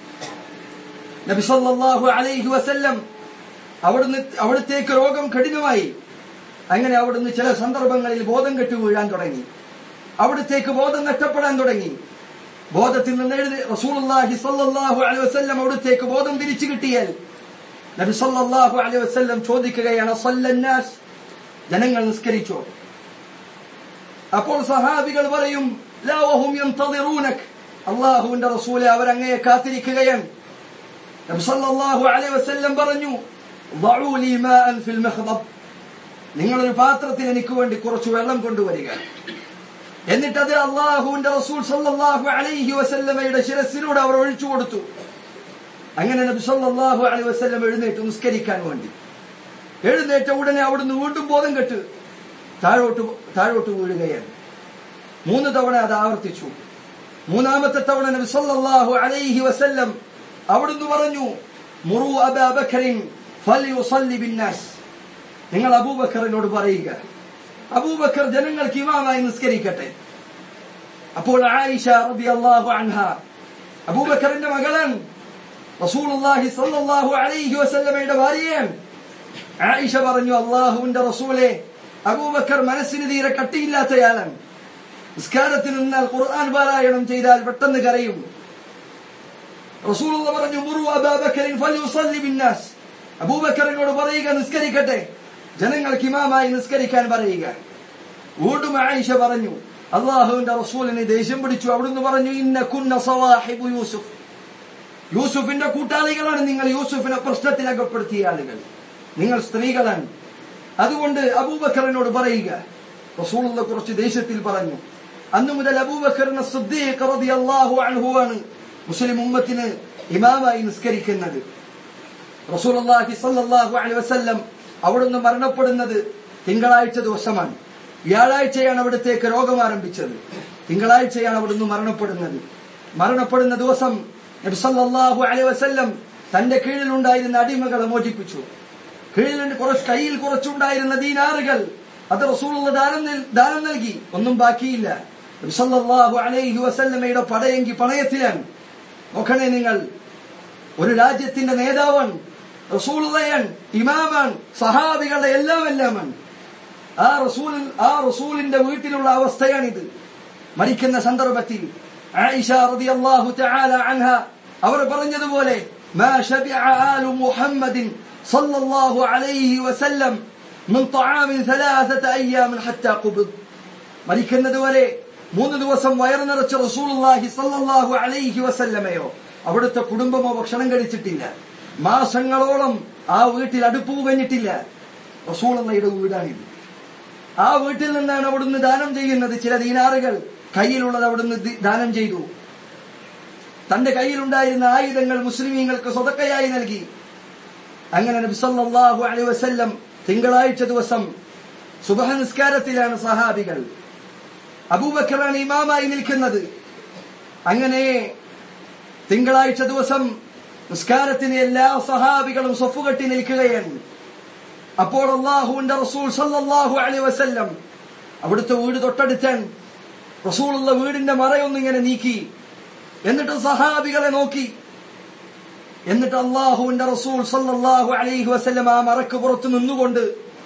[SPEAKER 1] നബി സല്ലല്ലാഹു അലൈഹി വസല്ലം അവിടുന്ന് അവിടത്തേക്ക് രോഗം കഠിനമായി അങ്ങനെ അവിടുന്ന് ചില സന്ദർഭങ്ങളിൽ ബോധം കെട്ടു വീഴാൻ തുടങ്ങി അവിടത്തേക്ക് ബോധം നഷ്ടപ്പെടാൻ തുടങ്ങി ബോധത്തിൽ നിന്ന് എഴുതി റസൂലുള്ളാഹി സല്ലല്ലാഹു അലൈഹി വസല്ലം അവിടത്തേക്ക് ബോധം തിരിച്ചു കിട്ടിയാൽ നബി സല്ലല്ലാഹു അലൈഹി വസല്ലം ചോദിക്കുകയാണ് സല്ലന്നാസ് ജനങ്ങൾ നിസ്കരിച്ചോ അപ്പോൾ സഹാബികൾ പറയും ലാ വഹും യന്തദിറൂനക് അള്ളാഹുവിന്റെ റസൂലെ അവരങ്ങയെ കാത്തിരിക്കുകയാണ് നബി സല്ലല്ലാഹു അലൈഹി വസല്ലം പറഞ്ഞു ضعوا لي ماء في المخضب നിങ്ങളൊരു പാത്രത്തിൽ എനിക്ക് വേണ്ടി കുറച്ച് വെള്ളം കൊണ്ടുവരിക എന്നിട്ട് അത് അള്ളാഹുവിന്റെ റസൂൽ സല്ലല്ലാഹു അലൈഹി വസല്ലമയുടെ ശിരസിലൂടെ അവർ ഒഴിച്ചു കൊടുത്തു അങ്ങനെ നബി സല്ലല്ലാഹു അലൈഹി വസല്ലം എഴുന്നേറ്റ് നിസ്കരിക്കാൻ വേണ്ടി എഴുന്നേറ്റ ഉടനെ അവിടുന്ന് വീണ്ടും ബോധം കെട്ട് താഴോട്ട് താഴോട്ട് വീഴുകയാണ് മൂന്ന് തവണ അത് ആവർത്തിച്ചു മൂന്നാമത്തെ തവണ നബി സല്ലല്ലാഹു അലൈഹി വസല്ലം അവിടുന്ന് പറഞ്ഞു മുറു അബാ ബക്കറിൻ ഫൽയുസല്ലി ബിന്നാസ് നിങ്ങൾ അബൂബക്കറിനോട് പറയുക അബൂബക്കർ ജനങ്ങൾക്ക് ഇമാമായി നിസ്കരിക്കട്ടെ അപ്പോൾ ആയിഷ റളിയല്ലാഹു അൻഹ അബൂബക്കറിന്റെ മകളാണ് റസൂലുള്ളാഹി സ്വല്ലല്ലാഹു അലൈഹി വസല്ലമയുടെ ഭാര്യയാണ് ആയിഷ പറഞ്ഞു അള്ളാഹുവിന്റെ റസൂലെ അബൂബക്കർ മനസ്സിന് തീരെ കട്ടിയില്ലാത്തയാളാണ് നിസ്കാരത്തിൽ നിന്നാൽ ഖുർആൻ പാരായണം ചെയ്താൽ പെട്ടെന്ന് കരയും റസൂലുള്ള പറഞ്ഞു മുറു അബൂബക്കറിൻ ഫൽയുസല്ലി ബിന്നാസ് അബൂബക്കറിനോട് പറയുക നിസ്കരിക്കട്ടെ ജനങ്ങൾക്ക് ഇമാമായി നിസ്കരിക്കാൻ പറയുക വീണ്ടും ആയിഷ പറഞ്ഞു അള്ളാഹുവിന്റെ റസൂലിനെ ദേഷ്യം പിടിച്ചു അവിടുന്ന് പറഞ്ഞു ഇന്ന കുന്ന സവാഹിബു യൂസുഫ് യൂസുഫിന്റെ കൂട്ടാളികളാണ് നിങ്ങൾ യൂസുഫിനെ പ്രശ്നത്തിൽ അകപ്പെടുത്തിയ ആളുകൾ നിങ്ങൾ സ്ത്രീകളാണ് അതുകൊണ്ട് അബൂബക്കറിനോട് പറയുക റസൂലുള്ള കുറച്ച് ദേഷ്യത്തിൽ പറഞ്ഞു അന്നു മുതൽ അബൂബക്കറിന് സിദ്ദീഖ് റളിയല്ലാഹു അൻഹുവാണ് മുസ്ലിം ഉമ്മത്തിന് ഇമാമായി നിസ്കരിക്കുന്നത് റസൂലുള്ളാഹി സ്വല്ലല്ലാഹു അലൈഹി വസല്ലം അവിടുന്ന് മരണപ്പെടുന്നത് തിങ്കളാഴ്ച ദിവസമാണ് വ്യാഴാഴ്ചയാണ് അവിടത്തേക്ക് രോഗം ആരംഭിച്ചത് തിങ്കളാഴ്ചയാണ് അവിടുന്ന് മരണപ്പെടുന്നത് മരണപ്പെടുന്ന ദിവസം നബി സല്ലല്ലാഹു അലൈഹി വസല്ലം തന്റെ കീഴിലുണ്ടായിരുന്ന അടിമകളെ മോചിപ്പിച്ചു കീഴിൽ കുറച്ച് കയ്യിൽ കുറച്ചുണ്ടായിരുന്ന ദീനാറുകൾ അത് റസൂലുള്ള ദാനം നൽ- ദാനം നൽകി ഒന്നും ബാക്കിയില്ല നബി സല്ലല്ലാഹു അലൈഹി വസല്ലമയുടെ പടയെങ്കി പണയത്തിലാണ് നോക്കണേ നിങ്ങൾ ഒരു രാജ്യത്തിന്റെ നേതാവാണ് റസൂലുള്ളയാണ് ഇമാമാണ് സഹാബികളുടെ എല്ലാം എല്ലാമാണ് ആ റസൂൽ ആ റസൂലിന്റെ വീട്ടിലുള്ള അവസ്ഥയാണിത് മരിക്കുന്ന സന്ദർഭത്തിൽ ആയിഷ റളിയല്ലാഹു തആല അൻഹ അവർ പറഞ്ഞതുപോലെ ما شبع آل محمد صلى الله عليه وسلم من طعام ثلاثة أيام حتى قبض മരിക്കുന്നത് വരെ മൂന്ന് ദിവസം വയറു നിറച്ച റസൂലുള്ളാഹി സല്ലല്ലാഹു അലൈഹി വസല്ലമയോ അവിടുത്തെ കുടുംബമോ ഭക്ഷണം കഴിച്ചിട്ടില്ല മാസങ്ങളോളം ആ വീട്ടിൽ അടുപ്പ് കഴിഞ്ഞിട്ടില്ല റസൂലുള്ളയുടെ വീടാണിത് ആ വീട്ടിൽ നിന്നാണ് അവിടുന്ന് ദാനം ചെയ്യുന്നത് ചില ദീനാറുകൾ കയ്യിലുള്ളത് അവിടുന്ന് ദി- ദാനം ചെയ്തു തന്റെ കയ്യിലുണ്ടായിരുന്ന ആയുധങ്ങൾ മുസ്ലിമീങ്ങൾക്ക് സ്വതക്കയായി നൽകി അങ്ങനെ നബി സല്ലല്ലാഹു അലൈഹി വസല്ലം തിങ്കളാഴ്ച ദിവസം സുബഹ നിസ്കാരത്തിലാണ് സഹാബികൾ അബൂബക്കറാണ് ഇമാമായി നിൽക്കുന്നത് അങ്ങനെ തിങ്കളാഴ്ച ദിവസം നിസ്കാരത്തിന് എല്ലാ സഹാബികളും സൊഫുകെട്ടി നിൽക്കുകയാണ് അപ്പോൾ അള്ളാഹുവിന്റെ റസൂൽ സല്ലല്ലാഹു അലൈഹി വസല്ലം അവിടുത്തെ വീട് തൊട്ടടുത്താണ് റസൂലുള്ള വീടിന്റെ മറയൊന്നിങ്ങനെ നീക്കി എന്നിട്ട് സഹാബികളെ നോക്കി എന്നിട്ട് അള്ളാഹുവിന്റെ റസൂൽ സല്ലല്ലാഹു അലൈഹി വസല്ലം ആ മറക്ക് പുറത്ത് നിന്നുകൊണ്ട്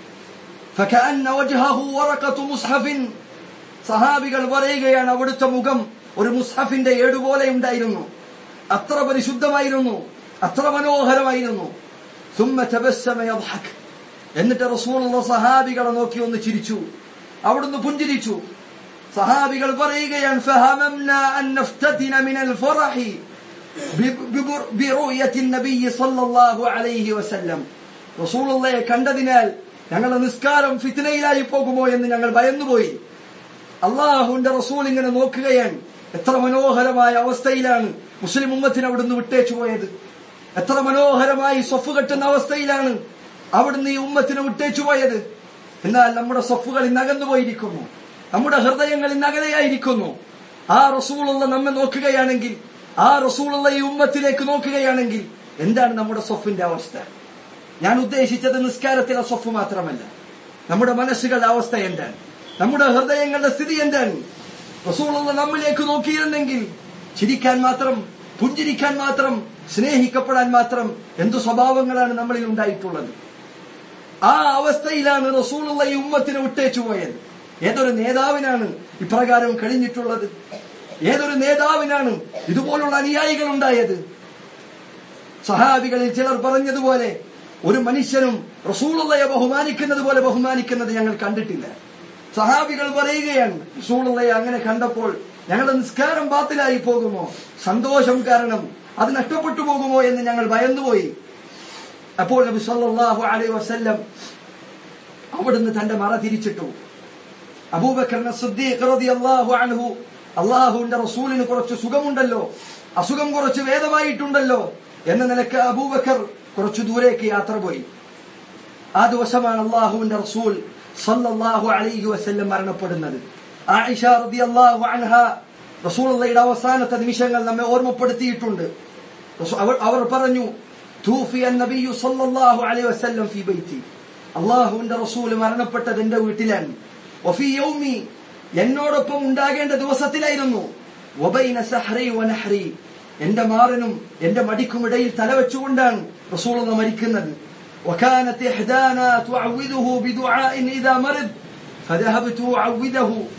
[SPEAKER 1] فكأن وجهه ورقة مصحف സഹാബികൾ പറയുകയാണ് അവിടുത്തെ മുഖം ഒരു മുസ്ഹഫിന്റെ ഏടുപോലെ ഉണ്ടായിരുന്നു അത്ര പരിശുദ്ധമായിരുന്നു അത്ര മനോഹരമായിരുന്നു ثم تبسم يضحك എന്നിട്ട് റസൂലുള്ള സഹാബികളെ നോക്കി ഒന്ന് ചിരിച്ചു അവിടുന്ന് പുഞ്ചിരിച്ചു സഹാബികൾ പറയുകയാണ് فهممنا أن نفتتن من الفرح ببر- برؤية النبي صلى الله عليه وسلم റസൂലുള്ളയെ കണ്ടതിനാൽ ഞങ്ങളുടെ നിസ്കാരം ഫിത്നയിലായി പോകുമോ എന്ന് ഞങ്ങൾ ഭയന്നുപോയി അള്ളാഹുവിന്റെ റസൂൽ ഇങ്ങനെ നോക്കുകയാണ് എത്ര മനോഹരമായ അവസ്ഥയിലാണ് മുസ്ലിം ഉമ്മത്തിന് അവിടുന്ന് വിട്ടേച്ചു പോയത് എത്ര മനോഹരമായി സ്വഫ് കെട്ടുന്ന അവസ്ഥയിലാണ് അവിടുന്ന് ഈ ഉമ്മത്തിന് വിട്ടേച്ചു പോയത് എന്നാൽ നമ്മുടെ സ്വഫുകൾ ഇന്ന് അകന്നുപോയിരിക്കുന്നു നമ്മുടെ ഹൃദയങ്ങൾ ഇന്ന് അകലെയായിരിക്കുന്നു ആ റസൂലുള്ള നമ്മെ നോക്കുകയാണെങ്കിൽ ആ റസൂലുള്ള ഈ ഉമ്മത്തിലേക്ക് നോക്കുകയാണെങ്കിൽ എന്താണ് നമ്മുടെ സ്വഫിന്റെ അവസ്ഥ ഞാൻ ഉദ്ദേശിച്ചത് നിസ്കാരത്തിലെ സ്വഫ് മാത്രമല്ല നമ്മുടെ മനസ്സുകളുടെ അവസ്ഥ എന്താണ് നമ്മുടെ ഹൃദയങ്ങളുടെ സ്ഥിതി എന്താണ് റസൂലുള്ള നമ്മിലേക്ക് നോക്കിയിരുന്നെങ്കിൽ ചിരിക്കാൻ മാത്രം പുഞ്ചിരിക്കാൻ മാത്രം സ്നേഹിക്കപ്പെടാൻ മാത്രം എന്തു സ്വഭാവങ്ങളാണ് നമ്മളിൽ ഉണ്ടായിട്ടുള്ളത് ആ അവസ്ഥയിലാണ് റസൂലുള്ള ഈ ഉമ്മത്തിനെ വിട്ടേച്ചു പോയത് ഏതൊരു നേതാവിനാണ് ഇപ്രകാരം കഴിഞ്ഞിട്ടുള്ളത് ഏതൊരു നേതാവിനാണ് ഇതുപോലുള്ള അനുയായികൾ ഉണ്ടായത് സഹാബികളിൽ ചിലർ പറഞ്ഞതുപോലെ ഒരു മനുഷ്യനും റസൂളുള്ളയെ ബഹുമാനിക്കുന്നത് പോലെ ബഹുമാനിക്കുന്നത് ഞങ്ങൾ കണ്ടിട്ടില്ല സഹാബികൾ പറയുകയാണ് റസൂളുള്ളയെ അങ്ങനെ കണ്ടപ്പോൾ ഞങ്ങളുടെ നിസ്കാരം ബാത്തിലായി പോകുമോ സന്തോഷം കാരണം അത് നഷ്ടപ്പെട്ടു പോകുമോ എന്ന് ഞങ്ങൾ ഭയന്നുപോയി അപ്പോൾ നബി സല്ലല്ലാഹു അലൈഹി വസല്ലം അവിടുന്ന് തന്റെ മറ തിരിച്ചിട്ടു അബൂബക്കറിന് സിദ്ദീഖ് റളിയല്ലാഹു അൻഹു അള്ളാഹുവിന്റെ റസൂലിന് കുറച്ച് സുഖമുണ്ടല്ലോ അസുഖം കുറച്ച് വേദമായിട്ടുണ്ടല്ലോ എന്ന നിലക്ക് അബൂബക്കർ കുറച്ചു ദൂരേക്ക് യാത്ര പോയി ആ ദിവസമാണ് അള്ളാഹുവിന്റെ റസൂൽ സല്ലല്ലാഹു അലൈഹി വസല്ലം മരണപ്പെടുന്നത് ആയിഷ റളിയല്ലാഹു അൻഹ റസൂലുള്ളയുടെ അവസാനത്തെ നിമിഷങ്ങൾ നമ്മെ ഓർമ്മപ്പെടുത്തിയിട്ടുണ്ട് റസൂ- അവർ അവർ പറഞ്ഞു തൂഫിയ നബിയു സല്ലല്ലാഹു അലൈഹി വസല്ലം ഫി ബൈത്തി അള്ളാഹുവിന്റെ റസൂൽ മരണപ്പെട്ടത് എന്റെ വീട്ടിലാണ് വഫി യൗമി എന്നോടൊപ്പം ഉണ്ടാകേണ്ട ദിവസത്തിലായിരുന്നു വബൈന സഹ്രി വനഹ്രി എന്റെ മാറിനും എന്റെ മടിക്കുമിടയിൽ തലവെച്ചുകൊണ്ടാണ് റസൂൽ മരിക്കുന്നത് وكانت إحدانا تعوذه بدعاء إذا مرض فذهبت أعوذه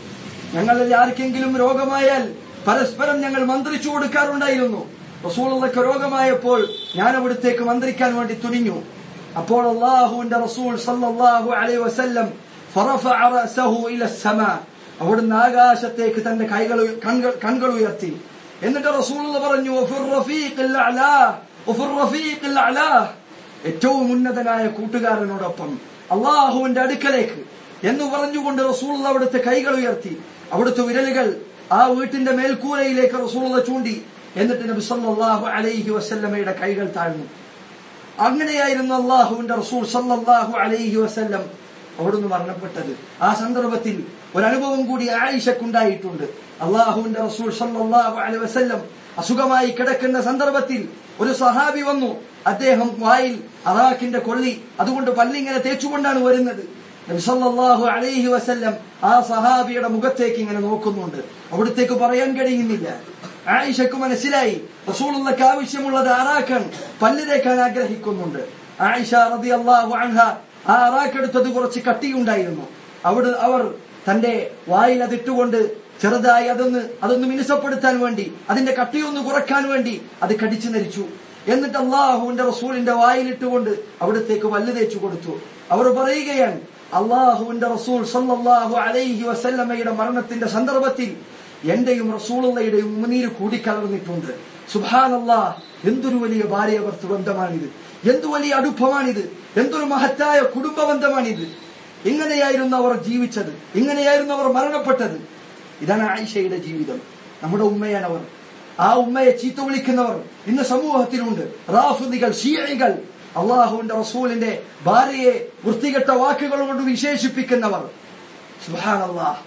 [SPEAKER 1] ഞങ്ങളിൽ ആർക്കെങ്കിലും രോഗമായാൽ പരസ്പരം ഞങ്ങൾ മന്ത്രിച്ചു കൊടുക്കാറുണ്ടായിരുന്നു റസൂലുള്ളക്ക് രോഗമായപ്പോൾ ഞാൻ അവിടത്തേക്ക് മന്ത്രിക്കാൻ വേണ്ടി തുനിഞ്ഞു അപ്പോൾ അള്ളാഹുവിന്റെ റസൂൽ സല്ലല്ലാഹു അലൈഹി വസല്ലം ഫറഫഅ റഅസഹു ഇല السماء അവിടുന്ന് ആകാശത്തേക്ക് തന്റെ കൈകൾ ഉയ- കൺകൾ കൺകൾ ഉയർത്തി എന്നിട്ട് റസൂൽ പറഞ്ഞു "വഫിർ റഫീഖിൽ അഅ്ലാ, വഫിർ റഫീഖിൽ അഅ്ലാ." ഏറ്റവും ഉന്നതനായ കൂട്ടുകാരനോടൊപ്പം അള്ളാഹുവിന്റെ അടുക്കലേക്ക് എന്ന് പറഞ്ഞുകൊണ്ട് റസൂൾ അവിടുത്തെ കൈകൾ ഉയർത്തി അവിടുത്തെ വിരലുകൾ ആ വീട്ടിന്റെ മേൽക്കൂരയിലേക്ക് റസൂൾ ചൂണ്ടി എന്നിട്ട് നബി സല്ലല്ലാഹു അലൈഹി വസല്ലമയുടെ കൈകൾ താഴ്ന്നു അങ്ങനെയായിരുന്നു അള്ളാഹുവിന്റെ റസൂൽ സല്ലല്ലാഹു അലൈഹി വസല്ലം അവിടുന്ന് മരണപ്പെട്ടത് ആ സന്ദർഭത്തിൽ ഒരു അനുഭവം കൂടി ആയിഷക്കുണ്ടായിട്ടുണ്ട് അള്ളാഹുവിന്റെ റസൂൽ സല്ലല്ലാഹു അലൈഹി വസല്ലം അസുഖമായി കിടക്കുന്ന സന്ദർഭത്തിൽ ഒരു സഹാബി വന്നു അദ്ദേഹം വായിൽ അറാഖിന്റെ കൊള്ളി അതുകൊണ്ട് പല്ലിങ്ങനെ തേച്ചുകൊണ്ടാണ് വരുന്നത് നബി സല്ലല്ലാഹു അലൈഹി വസല്ലം ആ സഹാബിയുടെ മുഖത്തേക്ക് ഇങ്ങനെ നോക്കുന്നുണ്ട് അവിടത്തേക്ക് പറയാൻ കഴിയുന്നില്ല ആയിഷക്ക് മനസ്സിലായി റസൂലുള്ളക്ക് ആവശ്യമുള്ളത് ആറാക്കാൻ പല്ല് തേക്കാൻ ആഗ്രഹിക്കുന്നുണ്ട് ആയിഷ റളിയല്ലാഹു അൻഹ ആ അറാക്കെടുത്തത് കുറച്ച് കട്ടിയുണ്ടായിരുന്നു അവിടെ അവർ തന്റെ വായിൽ അതിട്ടുകൊണ്ട് ചെറുതായി അതൊന്ന് അതൊന്ന് മിനുസപ്പെടുത്താൻ വേണ്ടി അതിന്റെ കട്ടിയൊന്ന് കുറക്കാൻ വേണ്ടി അത് കടിച്ചു നരിച്ചു എന്നിട്ട് അള്ളാഹുവിന്റെ റസൂലിന്റെ വായിലിട്ടുകൊണ്ട് അവിടത്തേക്ക് വല്ല് തേച്ചു കൊടുത്തു അവർ പറയുകയാണ് അള്ളാഹുവിന്റെ റസൂൽ സല്ലല്ലാഹു അലൈഹി വസല്ലമയുടെ മരണത്തിന്റെ സന്ദർഭത്തിൽ എന്റെയും റസൂളുള്ളയുടെയും ഉമ്മനീര് കൂടിക്കലർന്നിട്ടുണ്ട് സുബാനല്ലാ എന്തൊരു വലിയ ഭാര്യാഭർത്തൃ ബന്ധമാണിത് എന്തു വലിയ അടുപ്പമാണിത് എന്തൊരു മഹത്തായ കുടുംബ ബന്ധമാണിത് ഇങ്ങനെയായിരുന്നു അവർ ജീവിച്ചത് ഇങ്ങനെയായിരുന്നു അവർ മരണപ്പെട്ടത് ഇതാണ് ആയിഷയുടെ ജീവിതം നമ്മുടെ ഉമ്മയാണ് അവർ ആ ഉമ്മയെ ചീത്ത വിളിക്കുന്നവർ ഇന്ന് സമൂഹത്തിലുണ്ട് റാഫുദികൾ ഷിയകൾ അള്ളാഹുവിന്റെ റസൂലിന്റെ ഭാര്യയെ വൃത്തികെട്ട വാക്കുകൾ കൊണ്ട് വിശേഷിപ്പിക്കുന്നവർ സുബാനല്ലാഹ്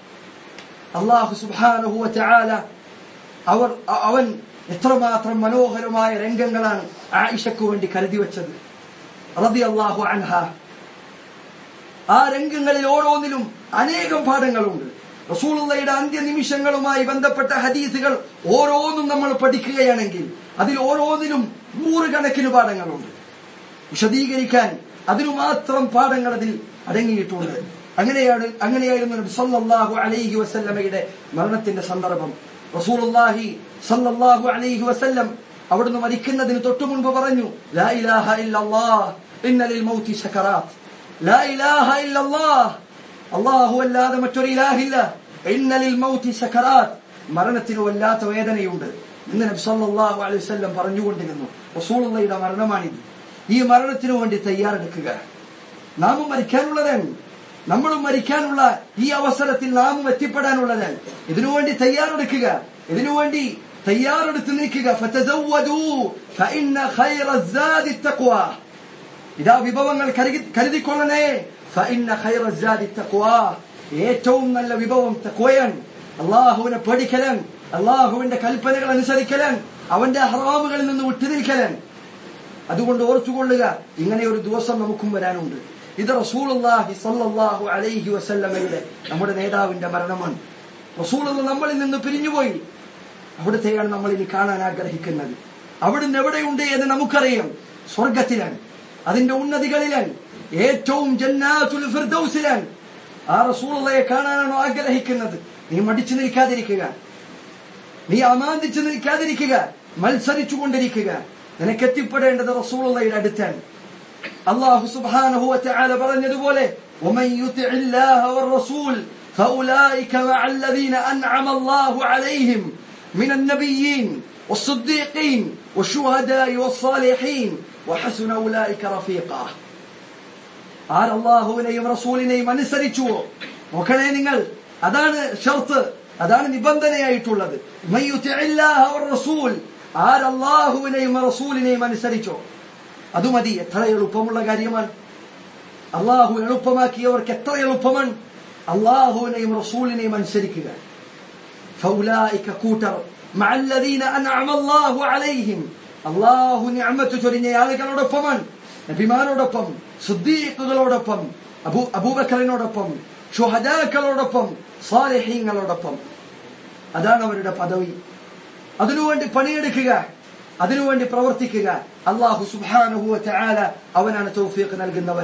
[SPEAKER 1] അള്ളാഹു സുബാനുഹു ചാല അവർ അ- അവൻ എത്രമാത്രം മനോഹരമായ രംഗങ്ങളാണ് ആയിഷയ്ക്ക് വേണ്ടി കരുതി വെച്ചത് റതി അള്ളാഹു അൻഹ ആ രംഗങ്ങളിൽ ഓരോന്നിലും അനേകം പാഠങ്ങളുണ്ട് റസൂലുള്ളയുടെ അന്ത്യനിമിഷങ്ങളുമായി ബന്ധപ്പെട്ട ഹദീസുകൾ ഓരോന്നും നമ്മൾ പഠിക്കുകയാണെങ്കിൽ അതിൽ ഓരോന്നിലും നൂറുകണക്കിന് പാഠങ്ങളുണ്ട് വിശദീകരിക്കാൻ അതിനു മാത്രം പാഠങ്ങൾ അതിൽ അടങ്ങിയിട്ടുണ്ട് അങ്ങനെയാണ് അങ്ങനെയായിരുന്നു നബി സല്ലല്ലാഹു അലൈഹി വസല്ലമയുടെ മരണത്തിന്റെ സന്ദർഭം റസൂലുള്ളാഹി സല്ലല്ലാഹു അലൈഹി വസല്ലം അവിടുന്ന് മരിക്കുന്നതിന് തൊട്ടു മുൻപ് പറഞ്ഞു ലാ ഇലാഹ ഇല്ലല്ലാഹ് ഇന്ന ലിൽ മൗതി സകറാത്ത് ലാ ഇലാഹ ഇല്ലല്ലാഹ് അല്ലാഹു അല്ലാതെ മറ്റൊരു ഇലാഹില്ല ഇന്ന ലിൽ മൗതി സകറാത്ത് മരണത്തിന് വല്ലാത്ത വേദനയുണ്ട് ഇന്ന് നബി സല്ലല്ലാഹു അലൈഹി വസല്ലം പറഞ്ഞുകൊണ്ടിരുന്നു റസൂലുള്ളാഹിയുടെ മരണമാണിത് ഈ മരണത്തിനു വേണ്ടി തയ്യാറെടുക്കുക നാമും മരിക്കാനുള്ളതാണ് നമ്മളും മരിക്കാനുള്ള ഈ അവസരത്തിൽ നാമും എത്തിപ്പെടാനുള്ളതാണ് ഇതിനുവേണ്ടി തയ്യാറെടുക്കുക ഇതിനുവേണ്ടി തയ്യാറെടുത്ത് നിൽക്കുക ഫതസവ്വദൂ ഫഇന്ന ഖൈറ الزاد التقوى ഇതാ വിഭവങ്ങൾ കരുതി കരുതിക്കൊള്ളണേ ഫഇന്ന ഖൈറ الزاد التقوى ഏറ്റവും നല്ല വിഭവം തഖ്വയാണ് അള്ളാഹുവിനെ പേടിക്കലൻ അള്ളാഹുവിന്റെ കൽപ്പനകൾ അനുസരിക്കലൻ അവന്റെ ഹറാമുകളിൽ നിന്ന് വിട്ടുനിൽക്കലൻ അതുകൊണ്ട് ഓർത്തുകൊള്ളുക ഇങ്ങനെ ഒരു ദിവസം നമുക്കും വരാനുണ്ട് ഇത് റസൂലുള്ളാഹി സല്ലല്ലാഹു അലൈഹി വസല്ലമയുടെ നമ്മുടെ നേതാവിന്റെ മരണമാണ് റസൂലുള്ള നമ്മളിൽ നിന്ന് പിരിഞ്ഞുപോയി അവിടുത്തെയാണ് നമ്മൾ ഇനി കാണാൻ ആഗ്രഹിക്കുന്നത് അവിടുന്ന് എവിടെയുണ്ട് എന്ന് നമുക്കറിയാം സ്വർഗത്തിലാണ് അതിന്റെ ഉന്നതികളിലാണ് ഏറ്റവും ജന്നാത്തുൽ ഫിർദൗസിലാണ് ആ റസൂലുള്ളയെ കാണാനാണോ ആഗ്രഹിക്കുന്നത് നീ മടിച്ചു നിൽക്കാതിരിക്കുക നീ അമാന്തിച്ചു നിൽക്കാതിരിക്കുക മത്സരിച്ചു കൊണ്ടിരിക്കുക നിനക്ക് എത്തിപ്പെടേണ്ടത് റസൂലുള്ളയുടെ അടുത്താണ് അള്ളാഹു സുബ്ഹാനഹു വതആല പറഞ്ഞതുപോലെ ومن يطع الله والرسول فأولئك مع الذين أنعم الله عليهم من النبيين والصديقين والشهداء والصالحين وحسن أولئك رفيقا ആർ അള്ളാഹുവിനെയും റസൂലിനെയും അനുസരിച്ചുവോ നോക്കണേ നിങ്ങൾ അതാണ് ഷർത്ത് അതാണ് നിബന്ധനയായിട്ടുള്ളത് മൻ യുതിഇല്ലാഹ വറസൂൽ ആർ അള്ളാഹുവിനെയും റസൂലിനെയും അനുസരിച്ചോ അത് മതി എത്ര എളുപ്പമുള്ള കാര്യമാണ് അള്ളാഹു എളുപ്പമാക്കിയവർക്ക് എത്ര എളുപ്പമാണ് അള്ളാഹുവിനെയും റസൂലിനെയും അനുസരിക്കുക فأولئك കൂട്ടർ مع الذين أنعم الله عليهم അള്ളാഹു നിഅമത്ത് ചൊരിഞ്ഞ ആളുകളോടൊപ്പമാണ് നബിമാരോടൊപ്പം സുദ്ദീഖുകളോടൊപ്പം അബൂ അബൂബക്കറിനോടൊപ്പം ഷുഹദാക്കളോടൊപ്പം സാലിഹീങ്ങളോടൊപ്പം അതാണ് അവരുടെ പദവി അതിനുവേണ്ടി പണിയെടുക്കുക അതിനുവേണ്ടി പ്രവർത്തിക്കുക അള്ളാഹു സുബ്ഹാനഹു വതആല അവനാണ് തൗഫീഖ് നൽകുന്നവൻ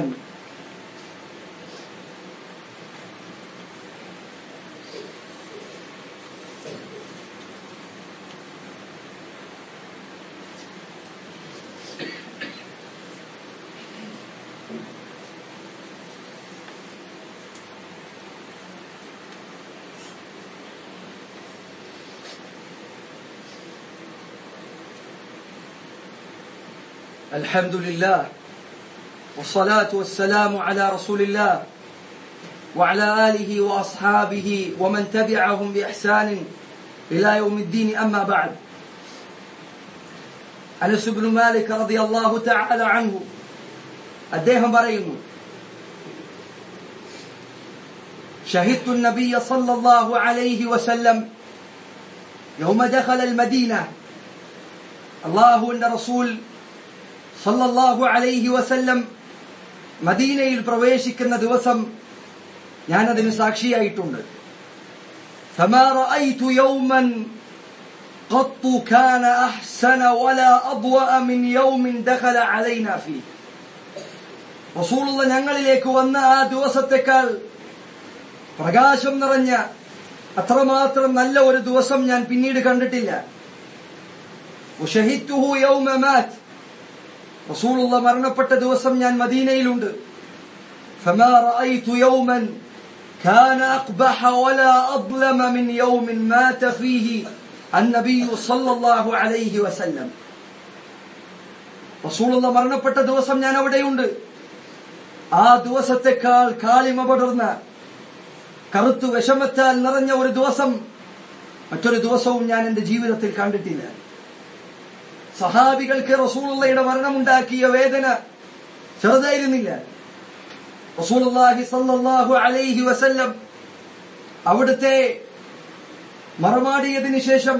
[SPEAKER 1] الحمد لله والصلاة والسلام على رسول الله وعلى آله وأصحابه ومن تبعهم بإحسان إلى يوم الدين أما بعد أنس بن مالك رضي الله تعالى عنه അദ്ദേഹം പറയുന്നു شهدت النبي صلى الله عليه وسلم يوم دخل المدينة الله عند رسول صلى الله عليه وسلم മദീനയിൽ പ്രവേശിക്കുന്ന ദിവസം ഞാനതിന് സാക്ഷിയായിട്ടുണ്ട് فما رأيت يوما قط كان أحسن ولا أضوأ من يوم دخل علينا فيه റസൂലുള്ള ഞങ്ങളിലേക്ക് വന്ന ആ ദിവസത്തെക്കാൾ പ്രകാശം നിറഞ്ഞ അത്രമാത്രം നല്ല ഒരു ദിവസം ഞാൻ പിന്നീട് കണ്ടിട്ടില്ല ഉഷഹിത്തുഹു യൗമ മാറ്റ് റസൂലുള്ള മരണപ്പെട്ട ദിവസം ഞാൻ മദീനയിലുണ്ട് فما رأيت يوما كان أقبح ولا أظلم من يوم مات فيه النبي صلى الله عليه وسلم റസൂലുള്ള മരണപ്പെട്ട ദിവസം ഞാൻ അവിടെയുണ്ട് ആ ദിവസത്തെക്കാൾ കാളിമ പടർന്ന കറുത്തു വിഷമത്താൽ നിറഞ്ഞ ഒരു ദിവസം മറ്റൊരു ദിവസവും ഞാൻ എന്റെ ജീവിതത്തിൽ കണ്ടിട്ടില്ല സഹാബികൾക്ക് റസൂളുള്ളയുടെ മരണമുണ്ടാക്കിയ വേദന ചെറുതായിരുന്നില്ല റസൂലുള്ളാഹി സല്ലല്ലാഹു അലൈഹി വസല്ലം അവിടുത്തെ മറമാടിയതിനു ശേഷം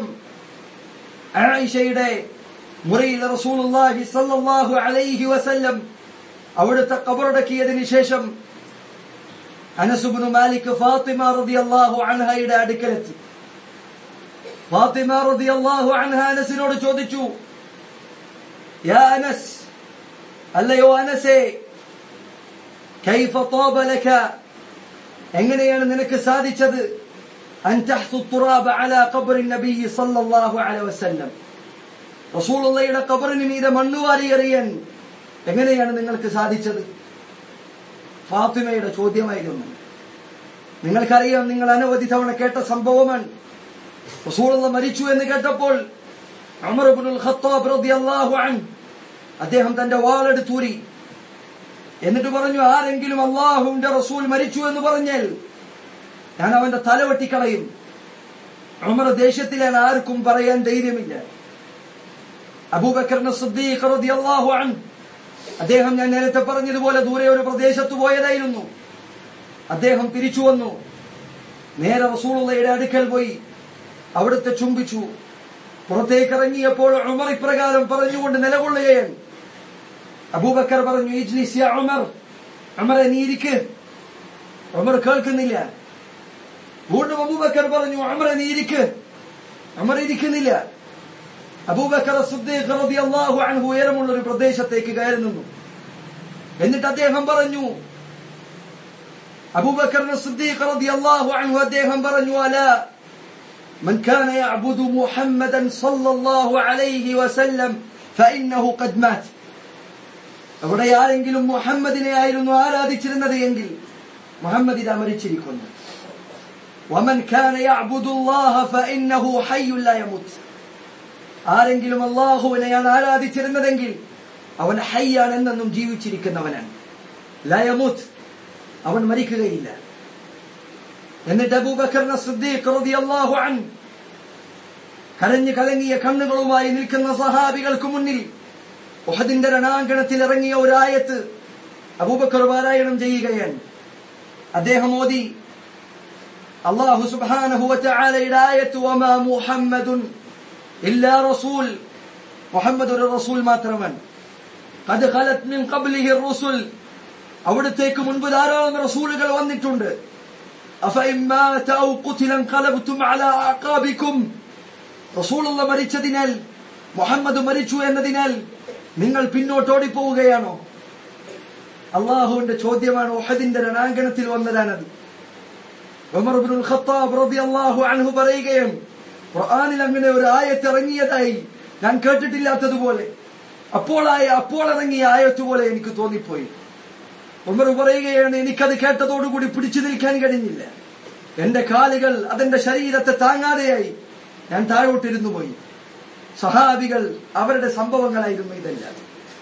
[SPEAKER 1] ആയിഷയുടെ മുറിയിൽ റസൂലുള്ളാഹി സല്ലല്ലാഹു അലൈഹി വസല്ലം അവിടുത്തെ കബറടക്കിയതിനു ശേഷം അനസുബിന് മാലിക് ഫാത്തിമ റളിയല്ലാഹു അൻഹയുടെ അടുക്കലെത്തി ഫാത്തിമ റളിയല്ലാഹു അൻഹ അനസിനോട് ചോദിച്ചു യാ അനസ് അല്ലയോ അനസേ കൈഫ طاب ലക എങ്ങനെയാണ് നിനക്ക് സാധിച്ചത് അൻ തഹ്തു التراب على قبر النبي صلى الله عليه وسلم റസൂലുള്ളയുടെ ഖബറിന് മീതെ മണ്ണുവാരി എറിയാൻ എങ്ങനെയാണ് നിങ്ങൾക്ക് സാധിച്ചത് ഫാത്തിമയുടെ ചോദ്യമായിരുന്നു നിങ്ങൾക്കറിയാം നിങ്ങൾ അനവധി തവണ കേട്ട സംഭവമാണ് റസൂലുള്ള മരിച്ചു എന്ന് കേട്ടപ്പോൾ അമർബുൽ ഖത്താബ് റളിയല്ലാഹു അൻഹു അദ്ദേഹം തന്റെ വാളെടുത്തൂരി എന്നിട്ട് പറഞ്ഞു ആരെങ്കിലും അള്ളാഹുവിന്റെ റസൂൽ മരിച്ചു എന്ന് പറഞ്ഞാൽ ഞാൻ അവന്റെ തല വെട്ടിക്കളയും അമർ ദേഷ്യത്തിലാണ് ആർക്കും പറയാൻ ധൈര്യമില്ല അബൂബക്കറിന് സിദ്ദീഖ് റളിയല്ലാഹു അൻഹു അദ്ദേഹം ഞാൻ നേരത്തെ പറഞ്ഞതുപോലെ ദൂരെ ഒരു പ്രദേശത്ത് പോയതായിരുന്നു അദ്ദേഹം തിരിച്ചു വന്നു നേരെ റസൂളുള്ളയുടെ അടുക്കൽ പോയി അവിടുത്തെ ചുംബിച്ചു പുറത്തേക്ക് ഇറങ്ങിയപ്പോൾ ഉമർ ഇപ്രകാരം പറഞ്ഞുകൊണ്ട് നിലകൊള്ളുകയാണ് അബൂബക്കർ പറഞ്ഞു ഇജ്ലിസ് യാ ഉമർ ഉമറെ നീ ഇരിക്ക് ഉമർ കേൾക്കുന്നില്ല വീണ്ടും അബൂബക്കർ പറഞ്ഞു ഉമറെ നീ ഇരിക്ക് ഉമർ ഇരിക്കുന്നില്ല അബൂബക്കർ സിദ്ദീഖ് റളിയല്ലാഹു അൻഹു ഉയരമുള്ള ഒരു പ്രദേശത്തേക്ക് കയറി നിന്നു എന്നിട്ട് അദ്ദേഹം പറഞ്ഞു അബൂബക്കർ സിദ്ദീഖ് റളിയല്ലാഹു അൻഹു അദ്ദേഹം പറഞ്ഞു അല من كان يعبد محمدا صلى الله عليه وسلم فإنه قد مات അവിടെ ആരെങ്കിലും മുഹമ്മദിനെ ആയിരുന്നു ആരാധിച്ചിരുന്നത് എങ്കിൽ മുഹമ്മദ് ഇതാ മരിച്ചിരിക്കുന്നു ومن كان يعبد الله فإنه حي لا يموت ആരെങ്കിലും അള്ളാഹുവിനെയാണ് ആരാധിച്ചിരുന്നതെങ്കിൽ അവൻ ഹയ്യാണ് എന്നെന്നും ജീവിച്ചിരിക്കുന്നവനാണ് ലയമുത്ത് അവൻ മരിക്കുകയില്ല എന്നിട്ട് അബൂബക്കറിനെ സിദ്ദീഖ് റളിയല്ലാഹു അൻഹു കരഞ്ഞു കലങ്ങിയ കണ്ണുകളുമായി നിൽക്കുന്ന സഹാബികൾക്ക് മുന്നിൽ ഉഹദിന്റെ രണാങ്കണത്തിൽ ഇറങ്ങിയ ഒരായത്ത് അബൂബക്കർ പാരായണം ചെയ്യുകയാണ് അദ്ദേഹം ഓതി അള്ളാഹു സുബ്ഹാനഹു വതആലയുടെ ആയത്ത് വമാ മുഹമ്മദുൻ ഇല്ലാ റസൂൽ മുഹമ്മദ് ഒരു റസൂൽ മാത്രമാണ് قد خلت من قبله الرسل അവിടത്തേക്ക് മുൻപ് ധാരാളം റസൂലുകൾ വന്നിട്ടുണ്ട് أفإن مات أو قتل انقلبتم على أعقابكم റസൂലുള്ള മരിച്ചതിനാൽ മുഹമ്മദ് മരിച്ചു എന്നതിനാൽ നിങ്ങൾ പിന്നോട്ടോടി പോവുകയാണോ അള്ളാഹുവിന്റെ ചോദ്യമാണ് ഒഹദിന്റെ രണാങ്കണത്തിൽ വന്നതാണത് ഉമർ ഇബ്നുൽ ഖത്താബ് റളിയല്ലാഹു അൻഹു പറയുകയും ഖുർആനിൽ അങ്ങനെ ഒരു ആയത്ത് ഇറങ്ങിയതായി ഞാൻ കേട്ടിട്ടില്ലാത്തതുപോലെ അപ്പോളായ അപ്പോൾ ഇറങ്ങിയ ആയത്ത് പോലെ എനിക്ക് തോന്നിപ്പോയി ഉമർ പറയുകയാണ് എനിക്കത് കേട്ടതോടുകൂടി പിടിച്ചു നിൽക്കാൻ കഴിഞ്ഞില്ല എന്റെ കാലുകൾ അതെന്റെ ശരീരത്തെ താങ്ങാതെയായി ഞാൻ താഴോട്ടിരുന്നു പോയി സഹാബികൾ അവരുടെ സംഭവങ്ങളായിരുന്നു ഇതെല്ലാം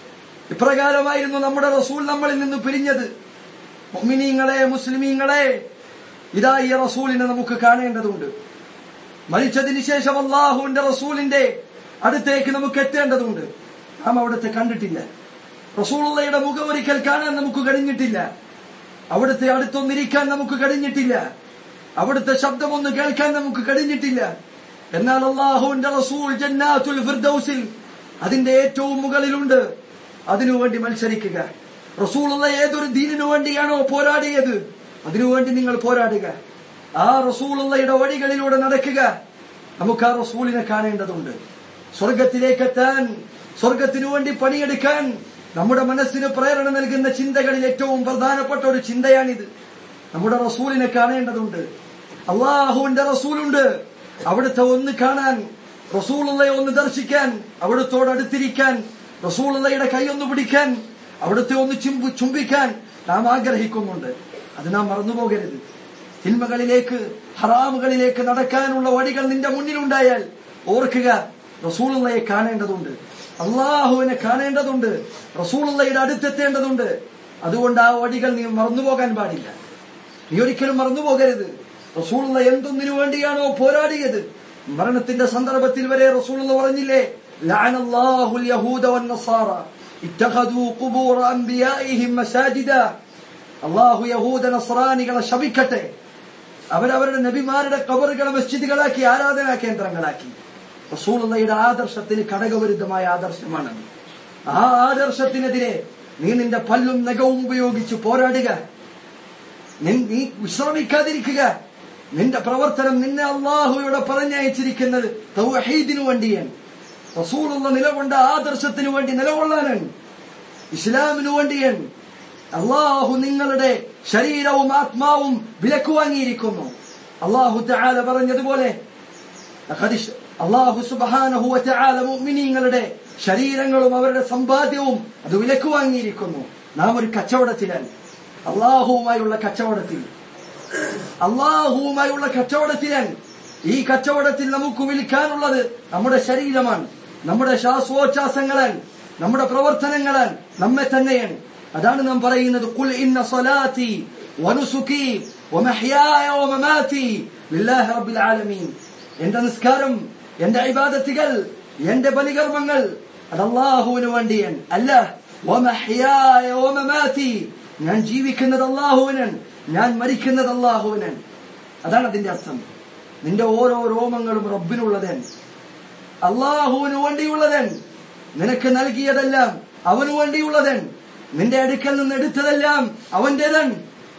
[SPEAKER 1] ഇപ്രകാരമായിരുന്നു നമ്മുടെ റസൂൽ നമ്മളിൽ നിന്ന് പിരിഞ്ഞത് മുഅ്മിനീങ്ങളെ മുസ്ലിമീങ്ങളെ ഇതാ ഈ റസൂലിനെ നമുക്ക് കാണേണ്ടതുണ്ട് മരിച്ചതിന് ശേഷം അള്ളാഹുവിന്റെ റസൂലിന്റെ അടുത്തേക്ക് നമുക്ക് എത്തേണ്ടതുണ്ട് നാം അവിടുത്തെ കണ്ടിട്ടില്ല റസൂളുള്ളയുടെ മുഖം ഒരിക്കൽ കാണാൻ നമുക്ക് കഴിഞ്ഞിട്ടില്ല അവിടുത്തെ അടുത്തൊന്നിരിക്കാൻ നമുക്ക് കഴിഞ്ഞിട്ടില്ല അവിടുത്തെ ശബ്ദം ഒന്ന് കേൾക്കാൻ നമുക്ക് കഴിഞ്ഞിട്ടില്ല എന്നാൽ അള്ളാഹുവിന്റെ റസൂൽ ജന്നാത്തുൽ ഫിർദൗസിൽ അതിന്റെ ഏറ്റവും മുകളിലുണ്ട് അതിനുവേണ്ടി മത്സരിക്കുക റസൂലുള്ള ഏതൊരു ദീനിനു വേണ്ടിയാണോ പോരാടിയത് അതിനുവേണ്ടി നിങ്ങൾ പോരാടുക ആ റസൂലുള്ളയുടെ വഴികളിലൂടെ നടക്കുക നമുക്ക് ആ റസൂലിനെ കാണേണ്ടതുണ്ട് സ്വർഗത്തിലേക്ക് എത്താൻ സ്വർഗത്തിനു വേണ്ടി പണിയെടുക്കാൻ നമ്മുടെ മനസ്സിന് പ്രേരണ നൽകുന്ന ചിന്തകളിൽ ഏറ്റവും പ്രധാനപ്പെട്ട ഒരു ചിന്തയാണിത് നമ്മുടെ റസൂലിനെ കാണേണ്ടതുണ്ട് അള്ളാഹുവിന്റെ റസൂലുണ്ട് അവിടുത്തെ ഒന്ന് കാണാൻ റസൂലുള്ളയെ ഒന്ന് ദർശിക്കാൻ അവിടുത്തോട് അടുത്തിരിക്കാൻ റസൂലുള്ളയുടെ കൈ ഒന്ന് പിടിക്കാൻ അവിടുത്തെ ഒന്ന് ചുംബി ചുംബിക്കാൻ നാം ആഗ്രഹിക്കുന്നുണ്ട് അത് നാം മറന്നുപോകരുത് തിന്മകളിലേക്ക് ഹറാമുകളിലേക്ക് നടക്കാനുള്ള വഴികൾ നിന്റെ മുന്നിലുണ്ടായാൽ ഓർക്കുക റസൂലുള്ളയെ കാണേണ്ടതുണ്ട് അള്ളാഹുവിനെ കാണേണ്ടതുണ്ട് റസൂലുള്ളയുടെ അടുത്തെത്തേണ്ടതുണ്ട് അതുകൊണ്ട് ആ വഴികൾ നീ മറന്നുപോകാൻ പാടില്ല നീ ഒരിക്കലും മറന്നുപോകരുത് റസൂലുള്ള എന്തൊന്നിനു വേണ്ടിയാണോ പോരാടിയത് മരണത്തിന്റെ സന്ദർഭത്തിൽ വരെ റസൂലുള്ള പറഞ്ഞില്ലേ ലഅനല്ലാഹുൽ യഹൂദ വന്നസാറ ഇത്തഖദൂ ഖുബൂറ അൻബിയാഇഹിം മസാജിദ അള്ളാഹു യഹൂദ നസ്രാനികളെ ശപിക്കട്ടെ അവരവരുടെ നബിമാരുടെ കബറുകളെ മസ്ജിദുകളാക്കി ആരാധനാ കേന്ദ്രങ്ങളാക്കി റസൂലുള്ളയുടെ ആദർശത്തിന് ഘടകവിരുദ്ധമായ ആദർശമാണ് ആ ആദർശത്തിനെതിരെ നീ നിന്റെ പല്ലും നഖവും ഉപയോഗിച്ച് പോരാടുക നിൻ- നീ വിശ്രമിക്കാതിരിക്കുക നിന്റെ പ്രവർത്തനം നിന്നെ അള്ളാഹുയോടെ പറഞ്ഞയച്ചിരിക്കുന്നത് തൗഹീദിനു വേണ്ടിയാണ് റസൂലുള്ള നിലകൊണ്ട ആദർശത്തിനു വേണ്ടി നിലകൊള്ളാനാണ് ഇസ്ലാമിനു വേണ്ടിയാണ് അള്ളാഹു നിങ്ങളുടെ ശരീരവും ആത്മാവും വിലക്ക് വാങ്ങിയിരിക്കുന്നു അള്ളാഹു തആല പറഞ്ഞതുപോലെ ലഖദ് ഇഷ്- അള്ളാഹു സുബ്ഹാനഹു വതആല മുഅ്മിനീങ്ങളുടെ ശരീരങ്ങളും അവരുടെ സമ്പാദ്യവും അത് വിലക്ക് വാങ്ങിയിരിക്കുന്നു നാം ഒരു കച്ചവടത്തിലാണ് അള്ളാഹുവുമായുള്ള കച്ചവടത്തിൽ അള്ളാഹുവുമായുള്ള കച്ചവടത്തിലാണ് ഈ കച്ചവടത്തിൽ നമുക്ക് വിൽക്കാനുള്ളത് നമ്മുടെ ശരീരമാണ് നമ്മുടെ ശ്വാസോച്ഛ്വാസങ്ങളാണ് നമ്മുടെ പ്രവർത്തനങ്ങളാണ് നമ്മെ തന്നെയാണ് അതാണ് നാം പറയുന്നത് കുൽ ഇന്ന സ്വലാത്തി വനുസുക്കി വമഹ്യായ വമമാതി ലില്ലാഹി റബ്ബിൽ ആലമീൻ എന്റെ നിസ്കാരം എന്റെ ഇബാദത്തുകൾ എന്റെ ബലികർമ്മങ്ങൾ അത് അള്ളാഹുവിന് വേണ്ടിയാണ് അല്ല വമഹ്യായ വമമാതി ഞാൻ ജീവിക്കുന്നത് അള്ളാഹുവിനാണ് ഞാൻ മരിക്കുന്നത് അള്ളാഹുവിനാണ് അതാണ് അതിന്റെ അർത്ഥം നിന്റെ ഓരോ രോമങ്ങളും റബ്ബിനുള്ളതാണ് അള്ളാഹുവിന് വേണ്ടിയുള്ളതൻ നിനക്ക് നൽകിയതെല്ലാം അവന് വേണ്ടിയുള്ളതൻ നിന്റെ അടുക്കൽ നിന്ന് എടുത്തതെല്ലാം അവന്റേതൻ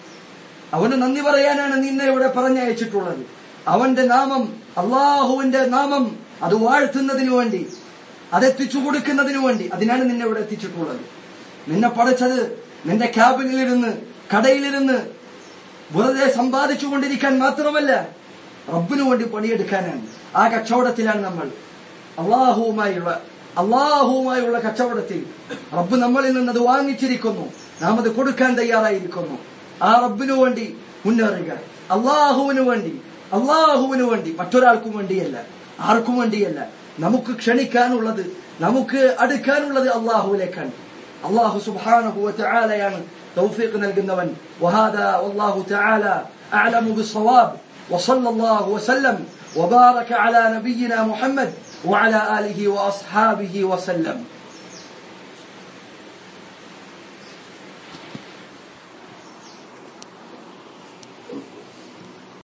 [SPEAKER 1] അവന് നന്ദി പറയാനാണ് നിന്നെ ഇവിടെ പറഞ്ഞയച്ചിട്ടുള്ളത് അവന്റെ നാമം അള്ളാഹുവിന്റെ നാമം അത് വാഴ്ത്തുന്നതിനു വേണ്ടി അതെത്തിച്ചു കൊടുക്കുന്നതിനു വേണ്ടി അതിനാണ് നിന്നെ ഇവിടെ എത്തിച്ചിട്ടുള്ളത് നിന്നെ പഠിച്ചത് നിന്റെ ക്യാബിനിലിരുന്ന് കടയിലിരുന്ന് വെറുതെ സമ്പാദിച്ചുകൊണ്ടിരിക്കാൻ മാത്രമല്ല റബ്ബിനു വേണ്ടി പണിയെടുക്കാനാണ് ആ കച്ചവടത്തിലാണ് നമ്മൾ അള്ളാഹുവുമായുള്ള അള്ളാഹുവുമായുള്ള കച്ചവടത്തിൽ റബ്ബ് നമ്മളിൽ നിന്ന് അത് വാങ്ങിച്ചിരിക്കുന്നു നാം അത് കൊടുക്കാൻ തയ്യാറായിരിക്കുന്നു ആ റബ്ബിനു വേണ്ടി മുന്നേറുക അള്ളാഹുവിനു വേണ്ടി അള്ളാഹുവിനു വേണ്ടി മറ്റൊരാൾക്കും വേണ്ടിയല്ല ആർക്കും വേണ്ടിയല്ല നമുക്ക് ക്ഷണിക്കാനുള്ളത് നമുക്ക് അടുക്കാനുള്ളത് അള്ളാഹുവിലേക്കാണ് അള്ളാഹു സുബ്ഹാനഹു വതആലയാണ് തൗഫീഖ് നൽകുന്നവൻ വഹാദാ വല്ലാഹു തആല അഅലമു ബിസ്സവാബ് وصلى الله وسلم وبارك على نبينا محمد وعلى آله وأصحابه وسلم